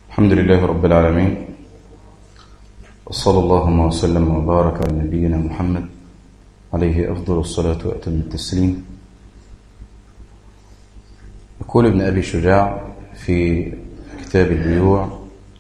الحمد لله رب العالمين وصلى اللهم وسلم وبارك على نبينا محمد عليه أفضل الصلاة وأتم التسليم يقول ابن أبي شجاع في كتاب البيوع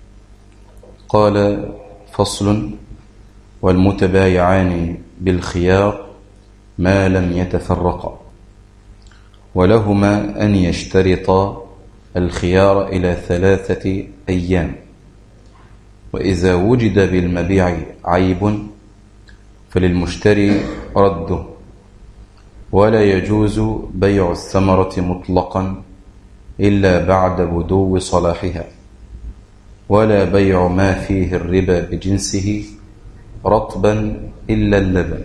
قال فصل والمتبايعان بالخيار ما لم يتفرقا ولهما أن يشترطا الخيار إلى ثلاثة أيام وإذا وجد بالمبيع عيب فللمشتري رده ولا يجوز بيع الثمرة مطلقا إلا بعد بدو صلاحها ولا بيع ما فيه الربا بجنسه رطبا إلا اللبن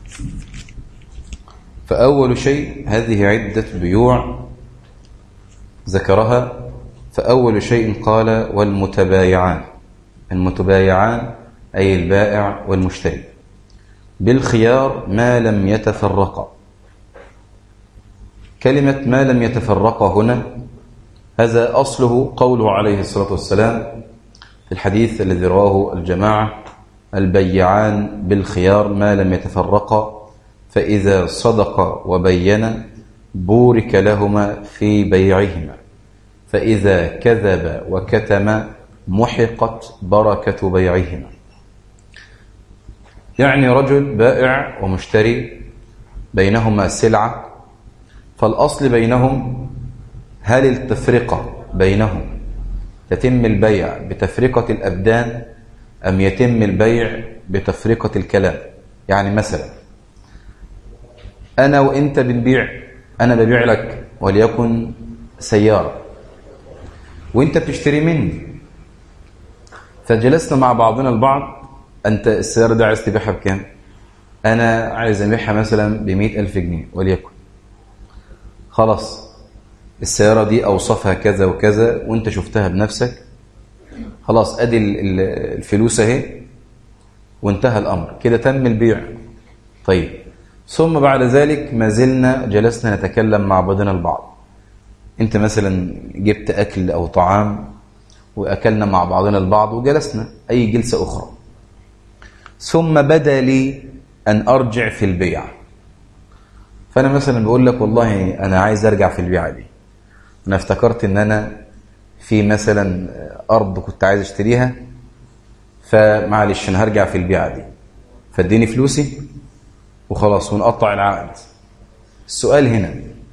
فأول شيء هذه عدة بيوع ذكرها فأول شيء قال والمتبايعان المتبايعان أي البائع والمشتري بالخيار ما لم يتفرقا كلمة ما لم يتفرقا هنا هذا أصله قوله عليه الصلاة والسلام في الحديث الذي رواه الجماعة البيعان بالخيار ما لم يتفرقا فإذا صدق وبين بورك لهما في بيعهما فإذا كذب وكتم محقت بركة بيعهما يعني رجل بائع ومشتري بينهما سلعة فالأصل بينهم هل التفرقة بينهم يتم البيع بتفرقة الأبدان أم يتم البيع بتفرقة الكلام يعني مثلا أنا وإنت بنبيع أنا ببيع لك وليكن سيارة وإنت بتشتري مني فجلسنا مع بعضنا البعض أنت السيارة دي عايز تبيعها بكام أنا عايز أبيعها مثلا بمئة ألف جنيه وليكن خلاص السيارة دي أوصفها كذا وكذا وانت شفتها بنفسك خلاص أدي الفلوس اهي وانتهى الأمر كده تم البيع طيب ثم بعد ذلك ما زلنا جلسنا نتكلم مع بعضنا البعض انت مثلا جبت أكل أو طعام وأكلنا مع بعضنا البعض وجلسنا أي جلسة أخرى ثم بدا لي أن أرجع في البيع فأنا مثلا بقول لك والله أنا عايز أرجع في البيعة دي أنا افتكرت أن أنا في مثلا أرض كنت عايز أشتريها فمعلش أنا هرجع في البيعة دي فاديني فلوسي وخلاص ونقطع العقد السؤال هنا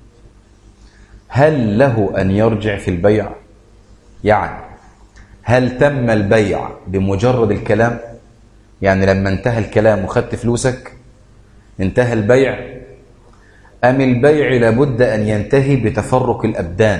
هل له أن يرجع في البيع يعني هل تم البيع بمجرد الكلام يعني لما انتهى الكلام وخدت فلوسك انتهى البيع أم البيع لابد أن ينتهي بتفرق الأبدان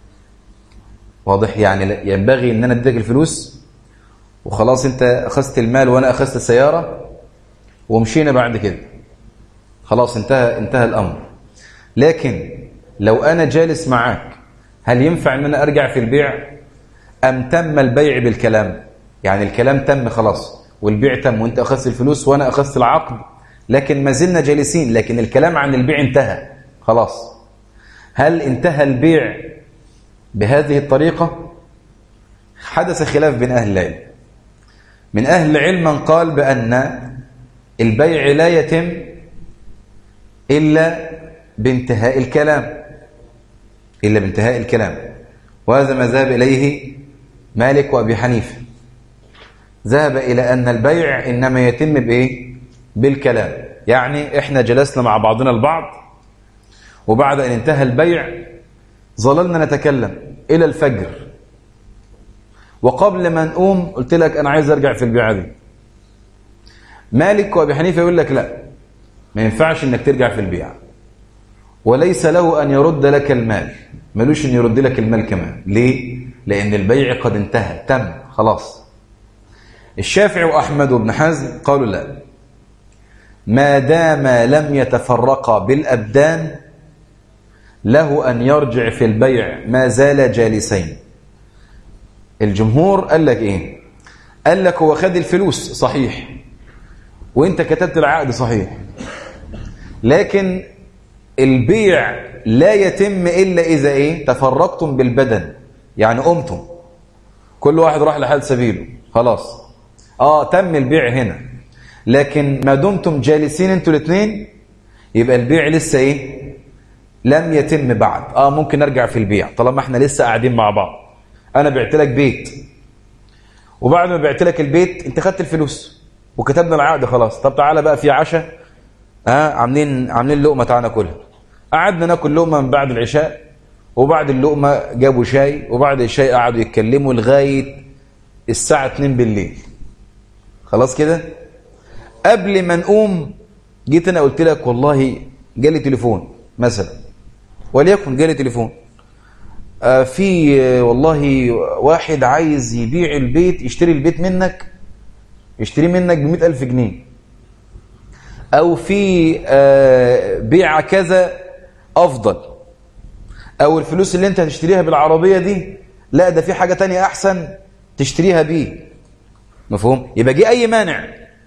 واضح يعني ينبغي أن أنا أديك الفلوس وخلاص أنت أخذت المال وأنا أخذت السيارة ومشينا بعد كده خلاص انتهى انتهى الأمر لكن لو أنا جالس معاك هل ينفع أن أنا أرجع في البيع أم تم البيع بالكلام يعني الكلام تم خلاص والبيع تم وانت أخذت الفلوس وأنا أخذت العقد لكن ما زلنا جالسين لكن الكلام عن البيع انتهى خلاص هل انتهى البيع بهذه الطريقة حدث خلاف بين أهل العلم من أهل العلم من قال بأن البيع لا يتم إلا بانتهاء الكلام إلا بانتهاء الكلام وهذا ما ذهب إليه مالك وأبي حنيفة ذهب إلى أن البيع إنما يتم بإيه؟ بالكلام يعني إحنا جلسنا مع بعضنا البعض وبعد أن انتهى البيع ظللنا نتكلم إلى الفجر وقبل ما نقوم قلت لك أنا عايز أرجع في البيعة دي مالك وأبي حنيفة يقول لك لا ما ينفعش إنك ترجع في البيعة وليس له أن يرد لك المال ملوش أن يرد لك المال كمان ليه؟ لأن البيع قد انتهى تم خلاص الشافعي وأحمد وابن حزم قالوا لا ما دام لم يتفرقا بالأبدان له أن يرجع في البيع ما زال جالسين الجمهور قال لك إيه قال لك هو خد الفلوس صحيح وانت كتبت العقد صحيح لكن البيع لا يتم إلا إذا إيه تفرقتم بالبدن يعني قمتم كل واحد راح لحال سبيله خلاص اه تم البيع هنا لكن ما دمتم جالسين انتوا الاثنين يبقى البيع لسه ايه لم يتم بعد اه ممكن ارجع في البيع طالما احنا لسه قاعدين مع بعض انا بعت لك بيت وبعد ما بعت لك البيت انت خدت الفلوس وكتبنا العقد خلاص طب تعالى بقى في عشاء ها آه عاملين عاملين لقمه تعالى ناكلها قعدنا ناكل لقمه من بعد العشاء وبعد اللقمه جابوا شاي وبعد الشاي قعدوا يتكلموا لغايه الساعه 2 بالليل خلاص كده قبل ما نقوم جيت انا قلت لك والله جالي تليفون مثلا وليكن جالي تليفون آه في آه والله واحد عايز يبيع البيت يشتري البيت منك يشتري منك ب ألف جنيه أو في آه بيع كذا أفضل أو الفلوس اللي أنت هتشتريها بالعربية دي لا ده في حاجة تانية أحسن تشتريها بيه مفهوم؟ يبقى جه أي مانع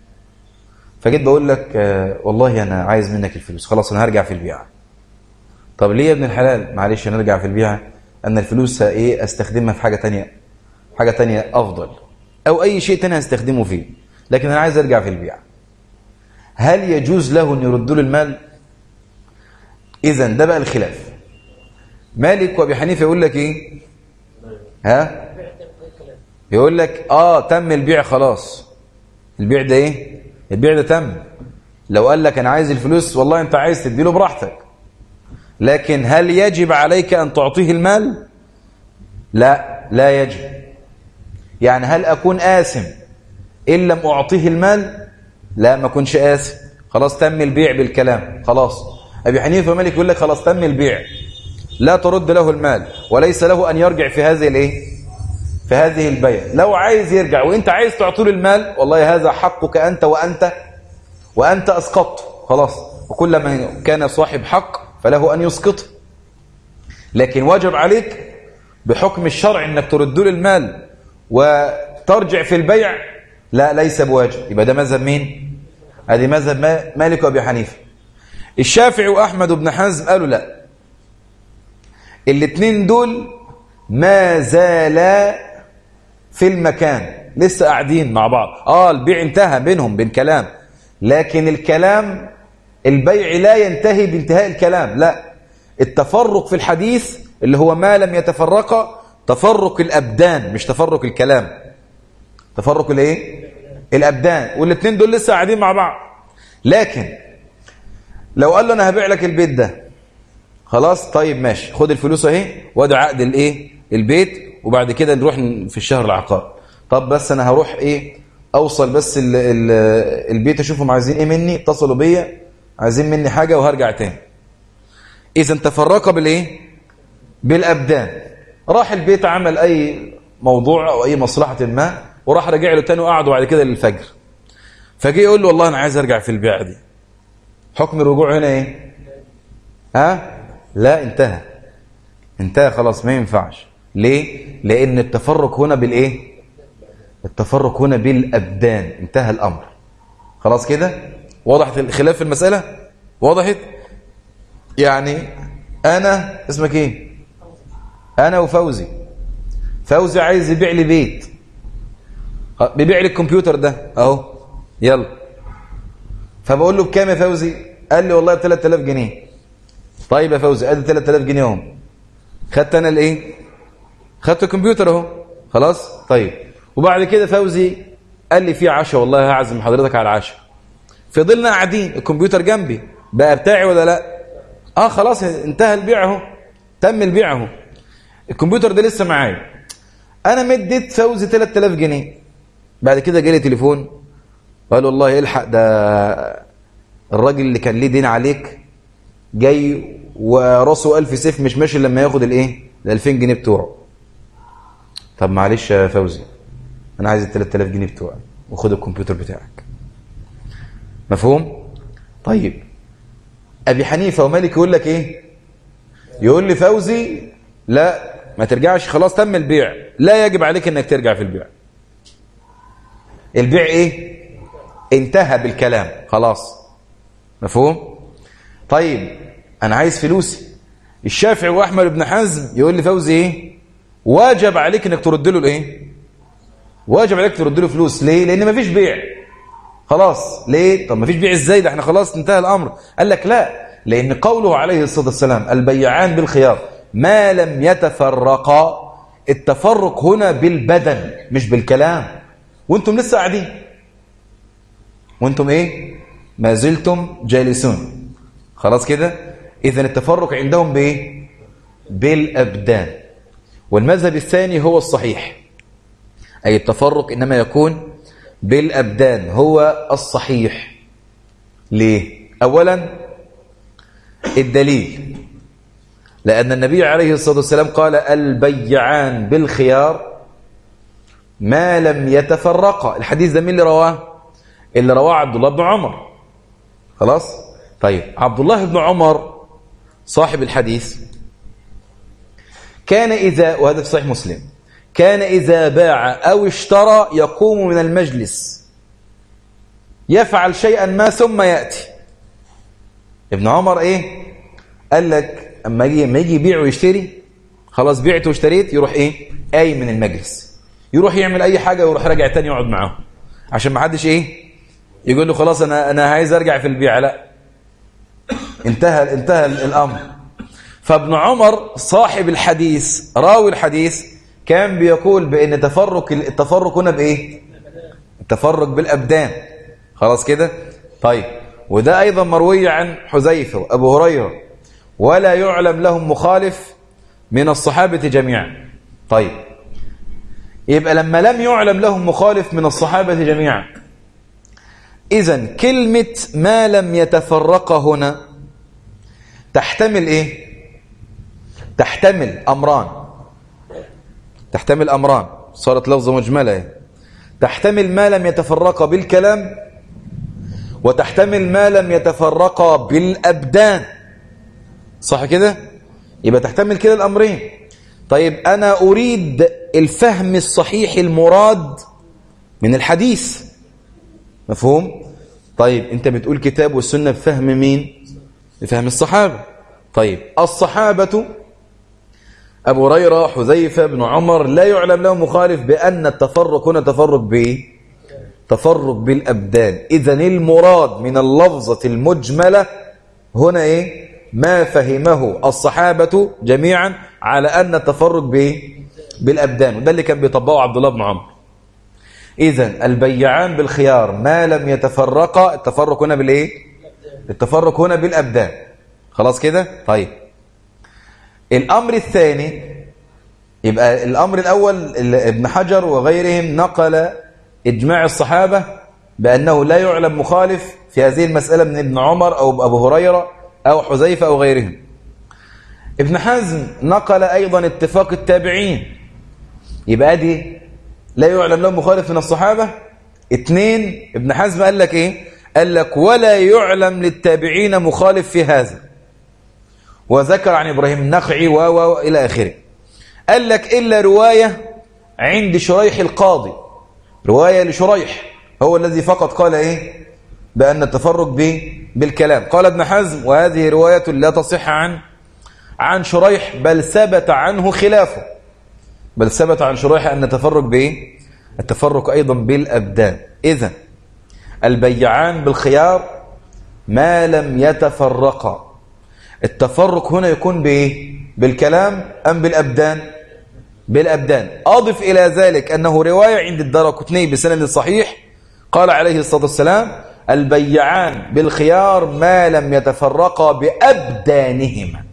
فجيت بقول لك آه والله أنا عايز منك الفلوس خلاص أنا هرجع في البيع طب ليه يا ابن الحلال معلش نرجع في البيع أن الفلوس ايه استخدمها في حاجة تانية حاجة تانية أفضل أو أي شيء تاني هستخدمه فيه لكن أنا عايز أرجع في البيع هل يجوز له أن يرد له المال إذا ده بقى الخلاف مالك وابي حنيفه يقول لك ايه ها يقول لك اه تم البيع خلاص البيع ده ايه البيع ده تم لو قال لك انا عايز الفلوس والله انت عايز تديله براحتك لكن هل يجب عليك ان تعطيه المال لا لا يجب يعني هل اكون آثم ان لم اعطيه المال لا ما اكونش آثم خلاص تم البيع بالكلام خلاص ابي حنيفه ومالك يقول لك خلاص تم البيع لا ترد له المال وليس له ان يرجع في هذه الايه في هذه البيع لو عايز يرجع وانت عايز تعطيه المال والله هذا حقك انت وانت وانت اسقطت خلاص وكل من كان صاحب حق فله ان يسقطه لكن واجب عليك بحكم الشرع انك ترد له المال وترجع في البيع لا ليس بواجب يبقى ده مذهب مين هذه مذهب مالك وابي حنيفه الشافعي واحمد بن حزم قالوا لا الاثنين دول ما زالا في المكان لسه قاعدين مع بعض اه البيع انتهى بينهم بالكلام لكن الكلام البيع لا ينتهي بانتهاء الكلام لا التفرق في الحديث اللي هو ما لم يتفرق تفرق الابدان مش تفرق الكلام تفرق الايه الابدان والاثنين دول لسه قاعدين مع بعض لكن لو قال له انا هبيع لك البيت ده خلاص طيب ماشي خد الفلوس اهي وادي عقد الايه البيت وبعد كده نروح في الشهر العقار طب بس انا هروح ايه اوصل بس ال ال البيت اشوفهم عايزين ايه مني اتصلوا بيا عايزين مني حاجه وهرجع تاني اذا تفرق بالايه بالابدان راح البيت عمل اي موضوع او اي مصلحه ما وراح رجع له تاني وقعدوا بعد كده للفجر فجي يقول له والله انا عايز ارجع في البيعه دي حكم الرجوع هنا ايه ها لا انتهى انتهى خلاص ما ينفعش ليه لان التفرق هنا بالايه التفرق هنا بالابدان انتهى الامر خلاص كده وضحت الخلاف في المساله وضحت يعني انا اسمك ايه انا وفوزي فوزي عايز يبيع لي بيت بيبيع لي الكمبيوتر ده اهو يلا فبقول له بكام يا فوزي قال لي والله ب 3000 جنيه طيب يا فوزي ادي 3000 جنيه اهم خدت انا الايه خدت الكمبيوتر اهو خلاص طيب وبعد كده فوزي قال لي في عشاء والله هعزم حضرتك على العشاء فضلنا قاعدين الكمبيوتر جنبي بقى بتاعي ولا لا اه خلاص انتهى البيع اهو تم البيع اهو الكمبيوتر ده لسه معايا انا مديت فوزي 3000 جنيه بعد كده جالي تليفون قال والله الحق ده الراجل اللي كان ليه دين عليك جاي وراسه ألف سيف مش ماشي لما ياخد الايه ال 2000 جنيه بتوعه طب معلش يا فوزي انا عايز ال 3000 جنيه بتوعي وخد الكمبيوتر بتاعك مفهوم طيب ابي حنيفه ومالك يقول لك ايه يقول لي فوزي لا ما ترجعش خلاص تم البيع لا يجب عليك انك ترجع في البيع البيع ايه انتهى بالكلام خلاص مفهوم طيب انا عايز فلوسي الشافعي واحمد بن حزم يقول لي فوزي ايه واجب عليك انك ترد له الايه واجب عليك ترد له فلوس ليه لان مفيش بيع خلاص ليه طب مفيش بيع ازاي ده احنا خلاص انتهى الامر قال لك لا لان قوله عليه الصلاه والسلام البيعان بالخيار ما لم يتفرقا التفرق هنا بالبدن مش بالكلام وانتم لسه قاعدين وانتم ايه ما زلتم جالسون خلاص كده اذا التفرق عندهم بايه بالابدان والمذهب الثاني هو الصحيح اي التفرق انما يكون بالابدان هو الصحيح ليه اولا الدليل لأن النبي عليه الصلاة والسلام قال البيعان بالخيار ما لم يتفرقا الحديث ده مين اللي رواه اللي رواه عبد الله بن عمر خلاص طيب عبد الله بن عمر صاحب الحديث كان إذا وهذا في صحيح مسلم كان إذا باع أو اشترى يقوم من المجلس يفعل شيئا ما ثم يأتي ابن عمر ايه قال لك اما يجي اما يجي يبيع ويشتري خلاص بعت واشتريت يروح ايه قايم من المجلس يروح يعمل اي حاجه ويروح راجع تاني يقعد معاهم عشان ما حدش ايه يقول له خلاص انا انا عايز ارجع في البيع لا انتهى انتهى الامر فابن عمر صاحب الحديث راوي الحديث كان بيقول بان تفرق التفرق هنا بايه التفرق بالابدان خلاص كده طيب وده ايضا مروي عن حذيفه وابو هريره ولا يعلم لهم مخالف من الصحابه جميعا طيب يبقى لما لم يعلم لهم مخالف من الصحابه جميعا اذا كلمه ما لم يتفرق هنا تحتمل ايه تحتمل امران تحتمل امران صارت لفظه مجمله تحتمل ما لم يتفرق بالكلام وتحتمل ما لم يتفرق بالابدان صح كده يبقى تحتمل كده الامرين طيب انا اريد الفهم الصحيح المراد من الحديث مفهوم طيب انت بتقول كتاب والسنه بفهم مين بفهم الصحابه طيب الصحابه ابو هريره حذيفه بن عمر لا يعلم لهم مخالف بان التفرق هنا تفرق بايه تفرق بالابدان اذا المراد من اللفظه المجمله هنا ايه ما فهمه الصحابه جميعا على ان التفرق بايه بالابدان وده اللي كان بيطبقه عبد الله بن عمر اذا البيعان بالخيار ما لم يتفرقا التفرق هنا بالايه التفرق هنا بالابدان خلاص كده طيب الامر الثاني يبقى الامر الاول ابن حجر وغيرهم نقل اجماع الصحابه بانه لا يعلم مخالف في هذه المساله من ابن عمر او ابو هريره او حذيفه او غيرهم ابن حزم نقل ايضا اتفاق التابعين يبقى دي لا يعلم لهم مخالف من الصحابه اثنين ابن حزم قال لك ايه قال لك ولا يعلم للتابعين مخالف في هذا وذكر عن إبراهيم النخعي و و إلى آخره قال لك إلا رواية عند شريح القاضي رواية لشريح هو الذي فقط قال إيه بأن التفرق به بالكلام قال ابن حزم وهذه رواية لا تصح عن عن شريح بل ثبت عنه خلافه بل ثبت عن شريح أن التفرق به التفرق أيضا بالأبدان إذا البيعان بالخيار ما لم يتفرقا التفرق هنا يكون بايه بالكلام ام بالابدان بالابدان اضف الى ذلك انه روايه عند الدارقطني بسند صحيح قال عليه الصلاه والسلام البيعان بالخيار ما لم يتفرقا بابدانهما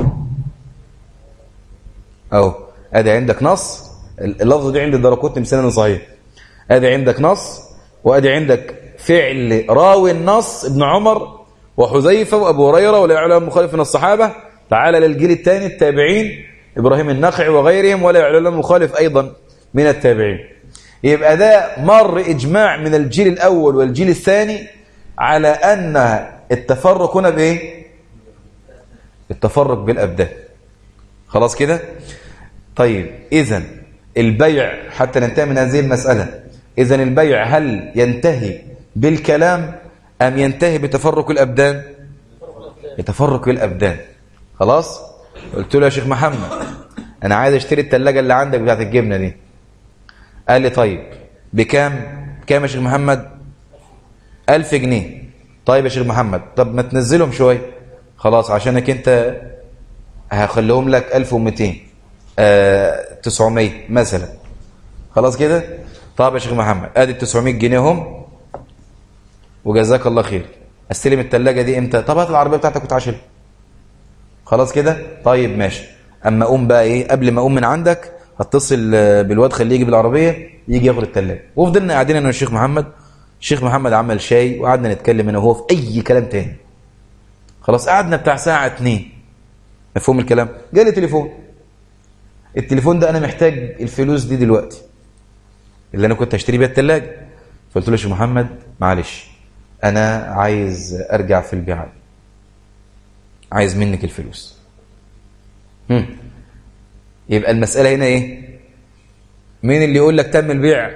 اهو ادي عندك نص اللفظ دي عند الدارقطني بسند صحيح ادي عندك نص وادي عندك فعل راوي النص ابن عمر وحذيفة وأبو هريرة ولا يعلم مخالف من الصحابة تعالى للجيل الثاني التابعين إبراهيم النخعي وغيرهم ولا يعلم مخالف أيضا من التابعين يبقى ده مر إجماع من الجيل الأول والجيل الثاني على أن التفرق هنا بإيه التفرق بالأبدان خلاص كده طيب إذا البيع حتى ننتهي من هذه المسألة إذا البيع هل ينتهي بالكلام أم ينتهي بتفرق الأبدان بتفرق الأبدان خلاص قلت له يا شيخ محمد أنا عايز أشتري التلاجة اللي عندك بتاعت الجبنة دي قال لي طيب بكام كام يا شيخ محمد ألف جنيه طيب يا شيخ محمد طب ما تنزلهم شوية خلاص عشانك انت هخليهم لك 1200 آه 900 مثلا خلاص كده طب يا شيخ محمد ادي 900 جنيه هم وجزاك الله خير استلم الثلاجه دي امتى طب هات العربيه بتاعتك وتعاشر خلاص كده طيب ماشي اما اقوم بقى ايه قبل ما اقوم من عندك هتصل بالواد خليه يجي بالعربيه يجي ياخد الثلاجه وفضلنا قاعدين انا والشيخ محمد الشيخ محمد عمل شاي وقعدنا نتكلم انا وهو في اي كلام تاني خلاص قعدنا بتاع ساعه اتنين مفهوم الكلام جالي تليفون التليفون ده انا محتاج الفلوس دي دلوقتي اللي انا كنت اشتري بيها الثلاجه فقلت له يا شيخ محمد معلش انا عايز ارجع في البيع عايز منك الفلوس هم. يبقى المساله هنا ايه مين اللي يقول لك تم البيع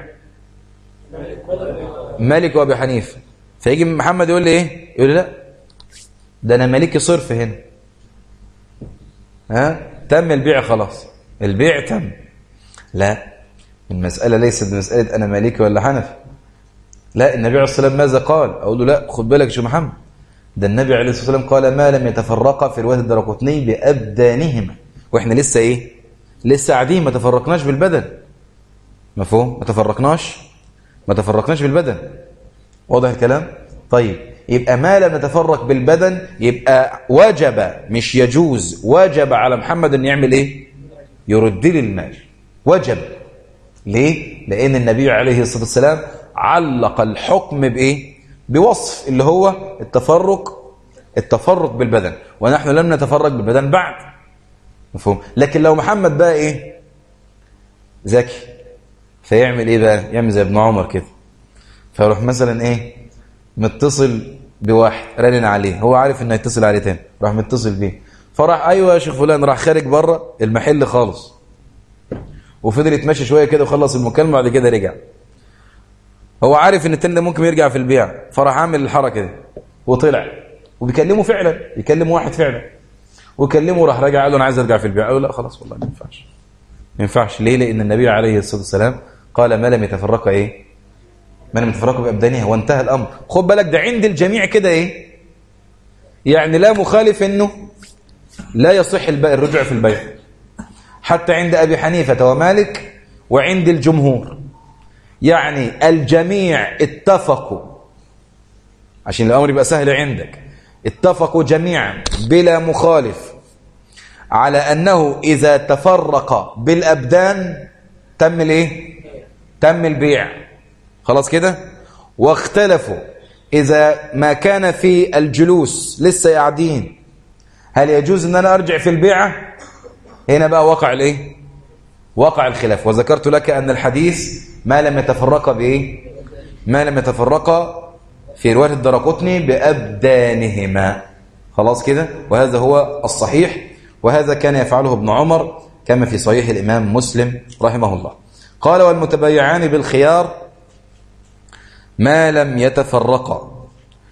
مالك وابي حنيفه فيجي محمد يقول لي ايه يقول لي لا ده انا مالكي صرف هنا ها تم البيع خلاص البيع تم لا المسألة ليست بمسألة أنا مالكي ولا حنفي لا النبي عليه الصلاة والسلام ماذا قال أقول له لا خد بالك يا شيخ محمد ده النبي عليه الصلاة والسلام قال ما لم يتفرقا في رواية الدرقطني بأبدانهما وإحنا لسه إيه لسه قاعدين ما تفرقناش بالبدن مفهوم ما تفرقناش ما تفرقناش بالبدن واضح الكلام طيب يبقى ما لم نتفرق بالبدن يبقى وجب مش يجوز وجب على محمد ان يعمل ايه يرد لي المال وجب ليه لان النبي عليه الصلاه والسلام علق الحكم بايه بوصف اللي هو التفرق التفرق بالبدن ونحن لم نتفرق بالبدن بعد مفهوم لكن لو محمد بقى ايه ذكي فيعمل ايه بقى يعمل زي ابن عمر كده فيروح مثلا ايه متصل بواحد رنن عليه هو عارف انه يتصل عليه تاني راح متصل بيه فراح ايوه يا شيخ فلان راح خارج بره المحل خالص وفضل يتمشى شويه كده وخلص المكالمه بعد كده رجع هو عارف ان التاني ده ممكن يرجع في البيع فراح عامل الحركه دي وطلع وبيكلمه فعلا يكلم واحد فعلا وكلمه راح راجع قال له انا عايز ارجع في البيع قال له لا خلاص والله ما ينفعش ما ينفعش ليه لان النبي عليه الصلاه والسلام قال ما لم يتفرقا ايه ما لم يتفرقوا بابدانها وانتهى الامر خد بالك ده عند الجميع كده ايه يعني لا مخالف انه لا يصح البيع الرجوع في البيع حتى عند ابي حنيفه ومالك وعند الجمهور يعني الجميع اتفقوا عشان الامر يبقى سهل عندك اتفقوا جميعا بلا مخالف على انه اذا تفرق بالابدان تم الايه تم البيع خلاص كده واختلفوا إذا ما كان في الجلوس لسه قاعدين هل يجوز أن أنا أرجع في البيعة هنا بقى وقع الإيه وقع الخلاف وذكرت لك أن الحديث ما لم يتفرق بإيه ما لم يتفرق في رواية الدرقطني بأبدانهما خلاص كده وهذا هو الصحيح وهذا كان يفعله ابن عمر كما في صحيح الإمام مسلم رحمه الله قال والمتبايعان بالخيار ما لم يتفرقا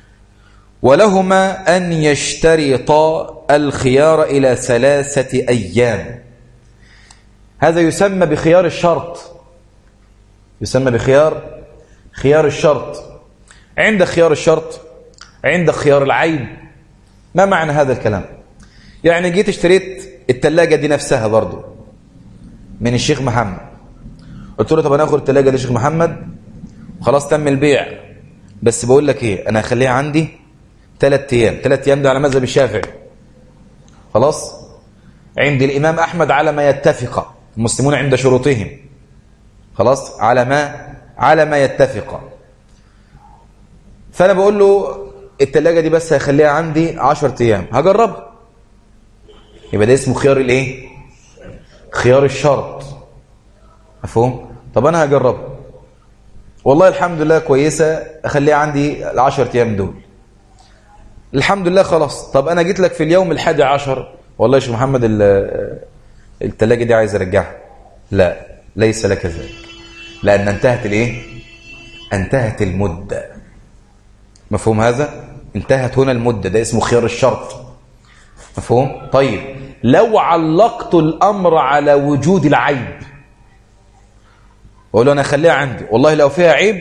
ولهما أن يشترطا الخيار إلى ثلاثة أيام هذا يسمى بخيار الشرط يسمى بخيار خيار الشرط عند خيار الشرط عند خيار العيب ما معنى هذا الكلام يعني جيت اشتريت التلاجة دي نفسها برضو من الشيخ محمد قلت له طب انا اخد التلاجة دي الشيخ محمد خلاص تم البيع بس بقول لك ايه انا هخليها عندي ثلاث ايام ثلاث ايام ده على مذهب الشافعي خلاص عند الامام احمد على ما يتفق المسلمون عند شروطهم خلاص على ما على ما يتفق فانا بقول له الثلاجه دي بس هخليها عندي 10 ايام هجربها يبقى ده اسمه خيار الايه خيار الشرط مفهوم طب انا هجربها والله الحمد لله كويسة أخليها عندي العشر أيام دول الحمد لله خلاص طب أنا جيت لك في اليوم الحادي عشر والله يا شيخ محمد التلاجة دي عايز أرجعها لا ليس لك ذلك لأن انتهت الإيه انتهت المدة مفهوم هذا انتهت هنا المدة ده اسمه خيار الشرط مفهوم طيب لو علقت الأمر على وجود العيب واقول له انا اخليها عندي والله لو فيها عيب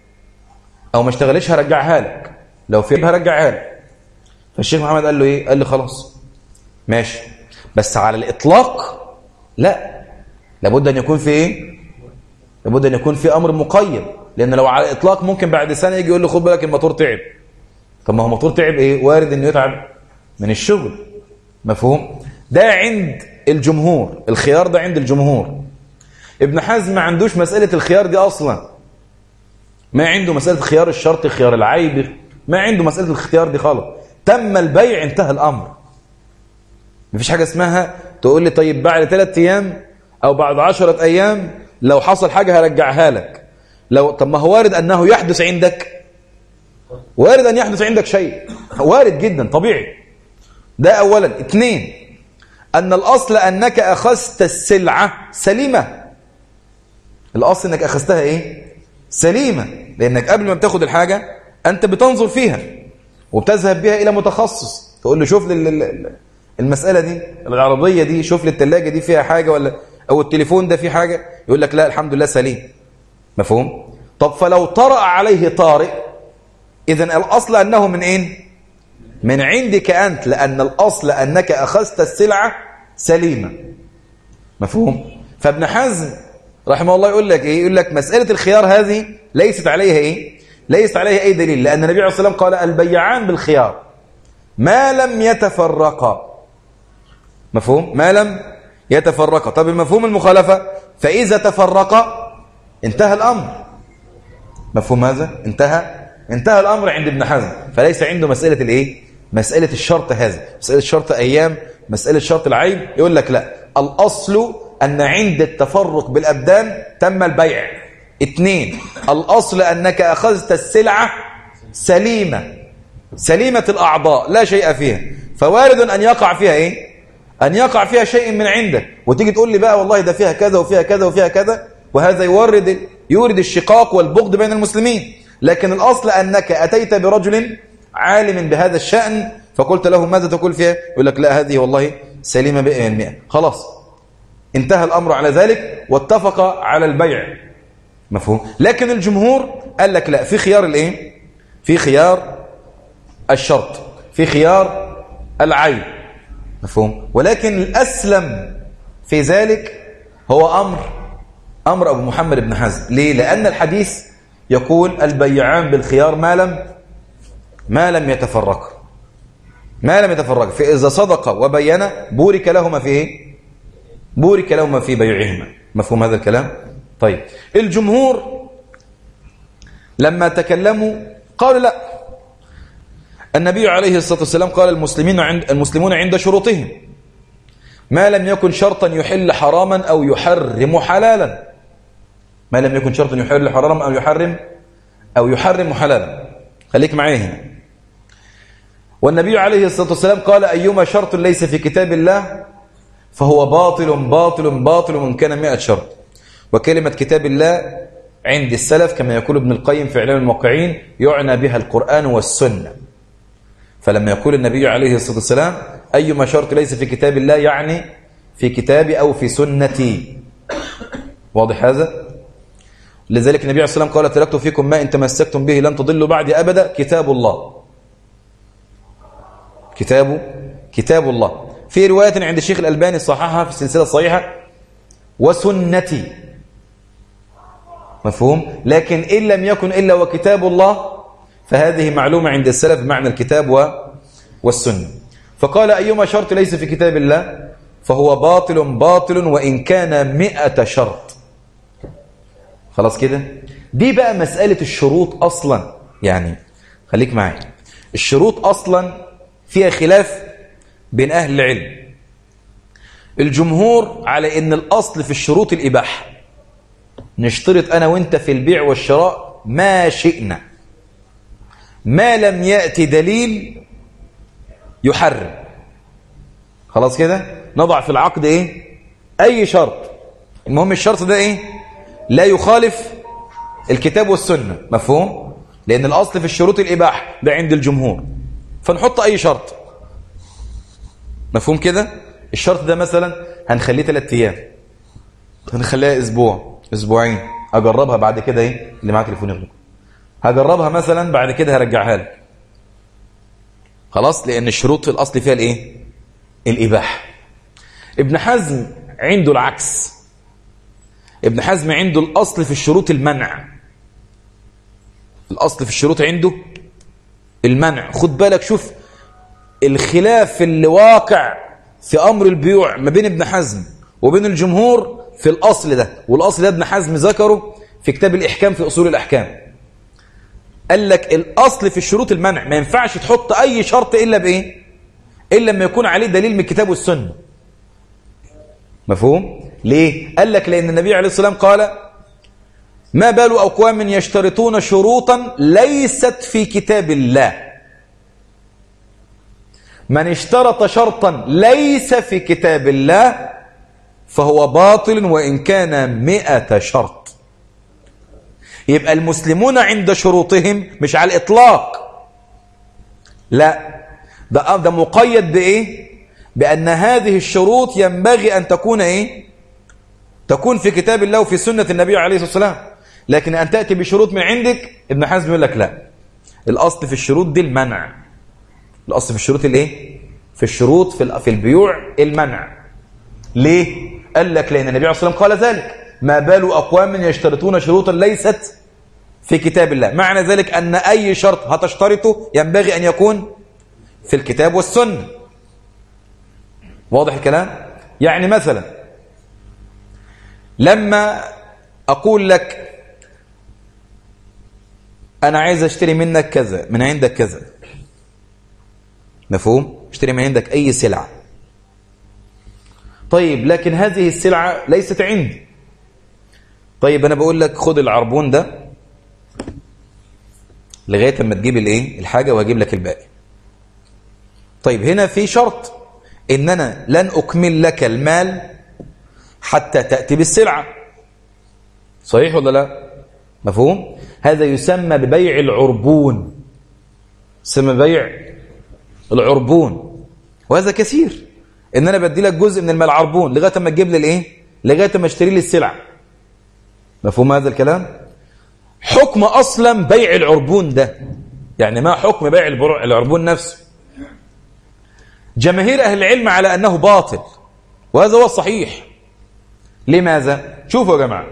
او ما اشتغلش هرجعها لك لو فيها عيب هرجعها لك فالشيخ محمد قال له ايه قال لي خلاص ماشي بس على الاطلاق لا لابد ان يكون في ايه لابد ان يكون في امر مقيد لان لو على الاطلاق ممكن بعد سنه يجي يقول له خد بالك الموتور تعب طب ما هو موتور تعب ايه وارد انه يتعب من الشغل مفهوم ده عند الجمهور الخيار ده عند الجمهور ابن حزم ما عندوش مسألة الخيار دي أصلا ما عنده مسألة خيار الشرط خيار العيب ما عنده مسألة الاختيار دي خالص تم البيع انتهى الأمر مفيش حاجة اسمها تقول لي طيب بعد ثلاثة أيام أو بعد عشرة أيام لو حصل حاجة هرجعها لك لو طب ما هو وارد أنه يحدث عندك وارد أن يحدث عندك شيء وارد جدا طبيعي ده أولا اثنين أن الأصل أنك أخذت السلعة سليمة الأصل أنك أخذتها إيه؟ سليمة لأنك قبل ما بتاخد الحاجة أنت بتنظر فيها وبتذهب بها إلى متخصص تقول له شوف لي المسألة دي العربية دي شوف لي التلاجة دي فيها حاجة ولا أو التليفون ده فيه حاجة يقول لك لا الحمد لله سليم مفهوم؟ طب فلو طرأ عليه طارئ إذا الأصل أنه من إيه؟ من عندك أنت لأن الأصل أنك أخذت السلعة سليمة مفهوم؟ فابن حزم رحمه الله يقول لك إيه؟ يقول لك مسألة الخيار هذه ليست عليها إيه؟ ليست عليها أي دليل لأن النبي عليه الصلاة والسلام قال البيعان بالخيار ما لم يتفرقا مفهوم؟ ما لم يتفرقا طب المفهوم المخالفة فإذا تفرقا انتهى الأمر مفهوم هذا؟ انتهى انتهى الأمر عند ابن حزم فليس عنده مسألة الإيه؟ مسألة الشرط هذا مسألة شرط أيام مسألة شرط العيب يقول لك لا الأصل أن عند التفرق بالأبدان تم البيع اثنين الأصل أنك أخذت السلعة سليمة سليمة الأعضاء لا شيء فيها فوارد أن يقع فيها إيه؟ أن يقع فيها شيء من عندك وتيجي تقول لي بقى والله ده فيها كذا وفيها كذا وفيها كذا وهذا يورد يورد الشقاق والبغض بين المسلمين لكن الأصل أنك أتيت برجل عالم بهذا الشأن فقلت له ماذا تقول فيها يقول لك لا هذه والله سليمة بئة المئة خلاص انتهى الأمر على ذلك واتفق على البيع مفهوم لكن الجمهور قال لك لا في خيار الايه في خيار الشرط في خيار العين مفهوم ولكن الأسلم في ذلك هو أمر أمر أبو محمد بن حزم ليه لأن الحديث يقول البيعان بالخيار ما لم ما لم يتفرق ما لم يتفرق فإذا صدق وبين بورك لهما في ايه بورك لهما في بيعهما مفهوم هذا الكلام طيب الجمهور لما تكلموا قالوا لا النبي عليه الصلاة والسلام قال المسلمين عند المسلمون عند شروطهم ما لم يكن شرطا يحل حراما أو يحرم حلالا ما لم يكن شرطا يحل حراما أو يحرم أو يحرم حلالا خليك معايا هنا والنبي عليه الصلاة والسلام قال أيما شرط ليس في كتاب الله فهو باطل باطل باطل من كان مئة شرط وكلمة كتاب الله عند السلف كما يقول ابن القيم في إعلام الموقعين يعنى بها القرآن والسنة فلما يقول النبي عليه الصلاة والسلام أيما شرط ليس في كتاب الله يعني في كتابي أو في سنتي واضح هذا؟ لذلك النبي عليه الصلاة والسلام قال تركت فيكم ما إن تمسكتم به لن تضلوا بعد أبدا كتاب الله كتاب كتاب الله في رواية عند الشيخ الألباني صححها في السلسلة الصحيحة وسنتي مفهوم لكن إن لم يكن إلا وكتاب الله فهذه معلومة عند السلف بمعنى الكتاب و... والسنة فقال أيما شرط ليس في كتاب الله فهو باطل باطل وإن كان مئة شرط خلاص كده دي بقى مسألة الشروط أصلا يعني خليك معي الشروط أصلا فيها خلاف بين أهل العلم الجمهور على أن الأصل في الشروط الإباحة نشترط أنا وإنت في البيع والشراء ما شئنا ما لم يأتي دليل يحرم خلاص كده نضع في العقد إيه أي شرط المهم الشرط ده إيه لا يخالف الكتاب والسنة مفهوم لأن الأصل في الشروط الإباحة ده عند الجمهور فنحط أي شرط مفهوم كده الشرط ده مثلا هنخليه ثلاث أيام هنخليها أسبوع أسبوعين اجربها بعد كده ايه اللي معاه تليفون يغلق هجربها مثلا بعد كده هرجعها لك خلاص لان الشروط في الاصل فيها الايه الاباحه ابن حزم عنده العكس ابن حزم عنده الاصل في الشروط المنع الاصل في الشروط عنده المنع خد بالك شوف الخلاف اللي واقع في امر البيوع ما بين ابن حزم وبين الجمهور في الاصل ده والاصل ده ابن حزم ذكره في كتاب الاحكام في اصول الاحكام قال لك الاصل في الشروط المنع ما ينفعش تحط اي شرط الا بايه الا لما يكون عليه دليل من الكتاب والسنه مفهوم ليه قال لك لان النبي عليه الصلاه والسلام قال ما بال اقوام يشترطون شروطا ليست في كتاب الله من اشترط شرطا ليس في كتاب الله فهو باطل وإن كان مئة شرط يبقى المسلمون عند شروطهم مش على الإطلاق لا ده, ده مقيد بإيه بأن هذه الشروط ينبغي أن تكون إيه تكون في كتاب الله وفي سنة النبي عليه الصلاة والسلام لكن أن تأتي بشروط من عندك ابن حزم يقول لك لا الأصل في الشروط دي المنع الأصل في الشروط الإيه في الشروط في في البيوع المنع ليه قال لك لأن النبي عليه الصلاة والسلام قال ذلك ما بال أقوام يشترطون شروطا ليست في كتاب الله معنى ذلك أن أي شرط هتشترطه ينبغي أن يكون في الكتاب والسنة واضح الكلام يعني مثلا لما أقول لك أنا عايز أشتري منك كذا من عندك كذا مفهوم اشتري من عندك أي سلعة طيب لكن هذه السلعة ليست عندي طيب أنا بقول لك خد العربون ده لغاية ما تجيب الايه الحاجة وهجيب لك الباقي طيب هنا في شرط ان انا لن اكمل لك المال حتى تأتي بالسلعة صحيح ولا لا مفهوم هذا يسمى ببيع العربون يسمى بيع العربون وهذا كثير ان انا بدي لك جزء من المال عربون لغايه ما تجيب لي الايه لغايه ما اشتري لي السلعه مفهوم هذا الكلام حكم اصلا بيع العربون ده يعني ما حكم بيع العربون نفسه جماهير اهل العلم على انه باطل وهذا هو الصحيح لماذا شوفوا يا جماعه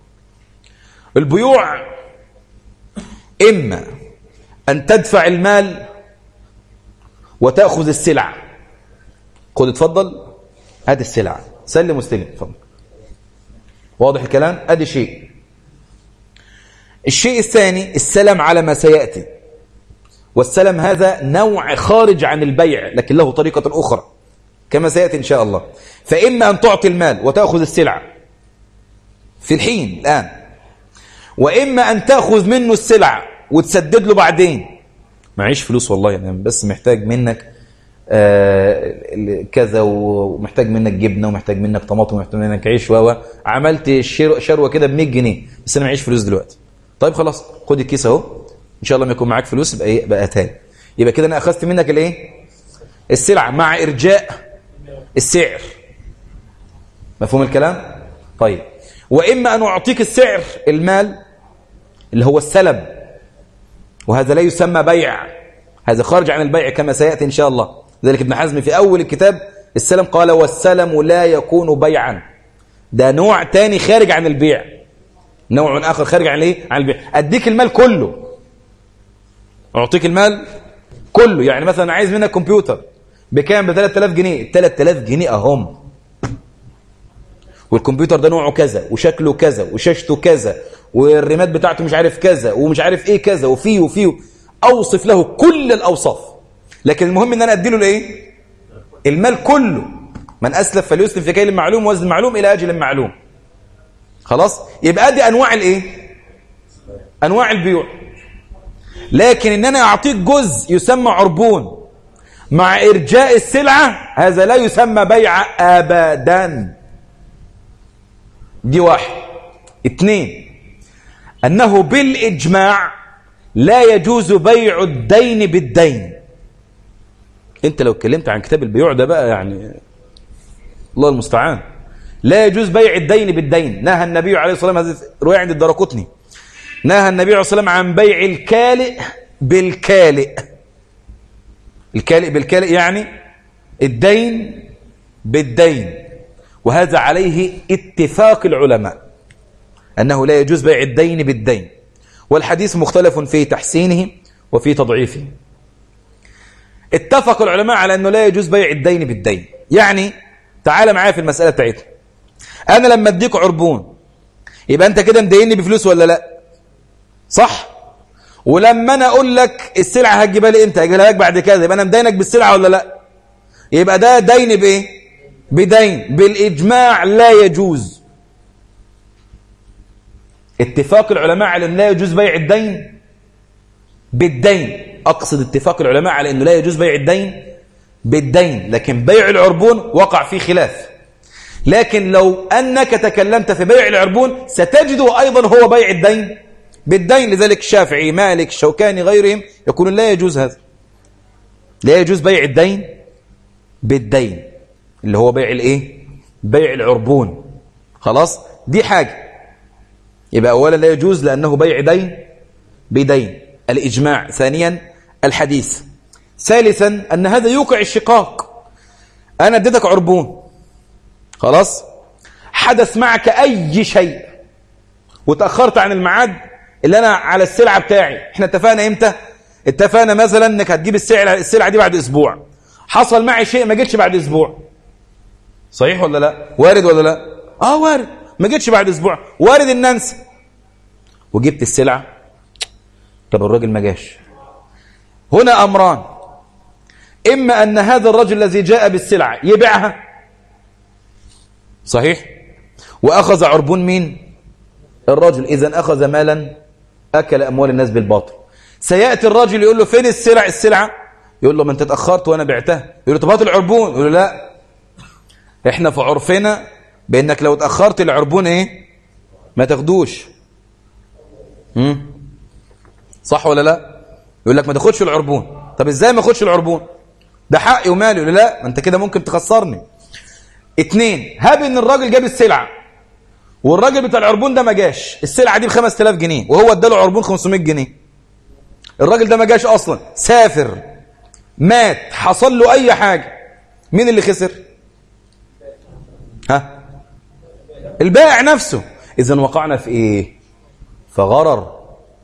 البيوع اما ان تدفع المال وتاخذ السلعه خد اتفضل ادي السلعه سلم واستلم اتفضل واضح الكلام ادي شيء الشيء الثاني السلام على ما سياتي والسلام هذا نوع خارج عن البيع لكن له طريقه اخرى كما سياتي ان شاء الله فاما ان تعطي المال وتاخذ السلعه في الحين الان واما ان تاخذ منه السلعه وتسدد له بعدين معيش فلوس والله يعني بس محتاج منك آه كذا ومحتاج منك جبنه ومحتاج منك طماطم ومحتاج منك عيش و عملت شروه كده ب 100 جنيه بس انا معيش فلوس دلوقتي طيب خلاص خد الكيس اهو ان شاء الله ما يكون معاك فلوس يبقى ايه بقى تاني يبقى كده انا اخذت منك الايه السلعه مع ارجاء السعر مفهوم الكلام طيب واما ان اعطيك السعر المال اللي هو السلم وهذا لا يسمى بيع هذا خارج عن البيع كما سياتي ان شاء الله ذلك ابن حزم في أول الكتاب السلم قال والسلم لا يكون بيعا ده نوع تاني خارج عن البيع نوع آخر خارج عن ايه عن البيع أديك المال كله أعطيك المال كله يعني مثلا عايز منك كمبيوتر بكام ب 3000 جنيه 3000 جنيه أهم والكمبيوتر ده نوعه كذا وشكله كذا وشاشته كذا والريمات بتاعته مش عارف كذا ومش عارف ايه كذا وفيه وفيه اوصف له كل الاوصاف لكن المهم ان انا اديله الايه المال كله من اسلف فليسلف في كيل معلوم وزن معلوم الى اجل معلوم خلاص يبقى دي انواع الايه انواع البيوع لكن ان انا اعطيك جزء يسمى عربون مع ارجاء السلعه هذا لا يسمى بيع ابدا دي واحد اثنين انه بالاجماع لا يجوز بيع الدين بالدين انت لو اتكلمت عن كتاب البيوع ده بقى يعني الله المستعان لا يجوز بيع الدين بالدين نهى النبي عليه الصلاة والسلام هذه رواية عند الدرقطني نهى النبي عليه الصلاة والسلام عن بيع الكالئ بالكالئ الكالئ بالكالئ يعني الدين بالدين وهذا عليه اتفاق العلماء أنه لا يجوز بيع الدين بالدين والحديث مختلف في تحسينه وفي تضعيفه اتفق العلماء على أنه لا يجوز بيع الدين بالدين يعني تعال معايا في المسألة بتاعتنا أنا لما أديك عربون يبقى أنت كده مديني بفلوس ولا لا صح ولما أنا أقول لك السلعة هتجيبها لي أنت هجيبها لك بعد كده يبقى أنا مدينك بالسلعة ولا لا يبقى ده دين بإيه بدين بالإجماع لا يجوز اتفاق العلماء على أن لا يجوز بيع الدين بالدين أقصد اتفاق العلماء على أنه لا يجوز بيع الدين بالدين لكن بيع العربون وقع فيه خلاف لكن لو أنك تكلمت في بيع العربون ستجده أيضا هو بيع الدين بالدين لذلك الشافعي مالك الشوكاني غيرهم يقولون لا يجوز هذا لا يجوز بيع الدين بالدين اللي هو بيع الايه بيع العربون خلاص دي حاجة يبقى أولا لا يجوز لأنه بيع دين بدين الإجماع ثانيا الحديث ثالثا أن هذا يوقع الشقاق أنا اديتك عربون خلاص حدث معك أي شيء وتأخرت عن الميعاد اللي أنا على السلعة بتاعي احنا اتفقنا امتى اتفقنا مثلا انك هتجيب السلعة, السلعة دي بعد اسبوع حصل معي شيء ما جيتش بعد اسبوع صحيح ولا لا وارد ولا لا اه وارد ما جيتش بعد اسبوع وارد ان انسى وجبت السلعة طب الراجل ما جاش هنا امران اما ان هذا الرجل الذي جاء بالسلعة يبيعها صحيح واخذ عربون مين الرجل اذا اخذ مالا اكل اموال الناس بالباطل سياتي الرجل يقول له فين السلع السلعه يقول له ما انت اتاخرت وانا بعتها يقول له طب هات العربون يقول له لا احنا في عرفنا بانك لو اتاخرت العربون ايه ما تاخدوش امم صح ولا لا يقول لك ما تاخدش العربون طب ازاي ما اخدش العربون ده حقي ومالي يقول له لا ما انت كده ممكن تخسرني اتنين هاب ان الراجل جاب السلعه والراجل بتاع العربون ده ما جاش السلعه دي ب 5000 جنيه وهو اداله عربون 500 جنيه الراجل ده ما جاش اصلا سافر مات حصل له اي حاجه مين اللي خسر ها البائع نفسه اذا وقعنا في ايه فغرر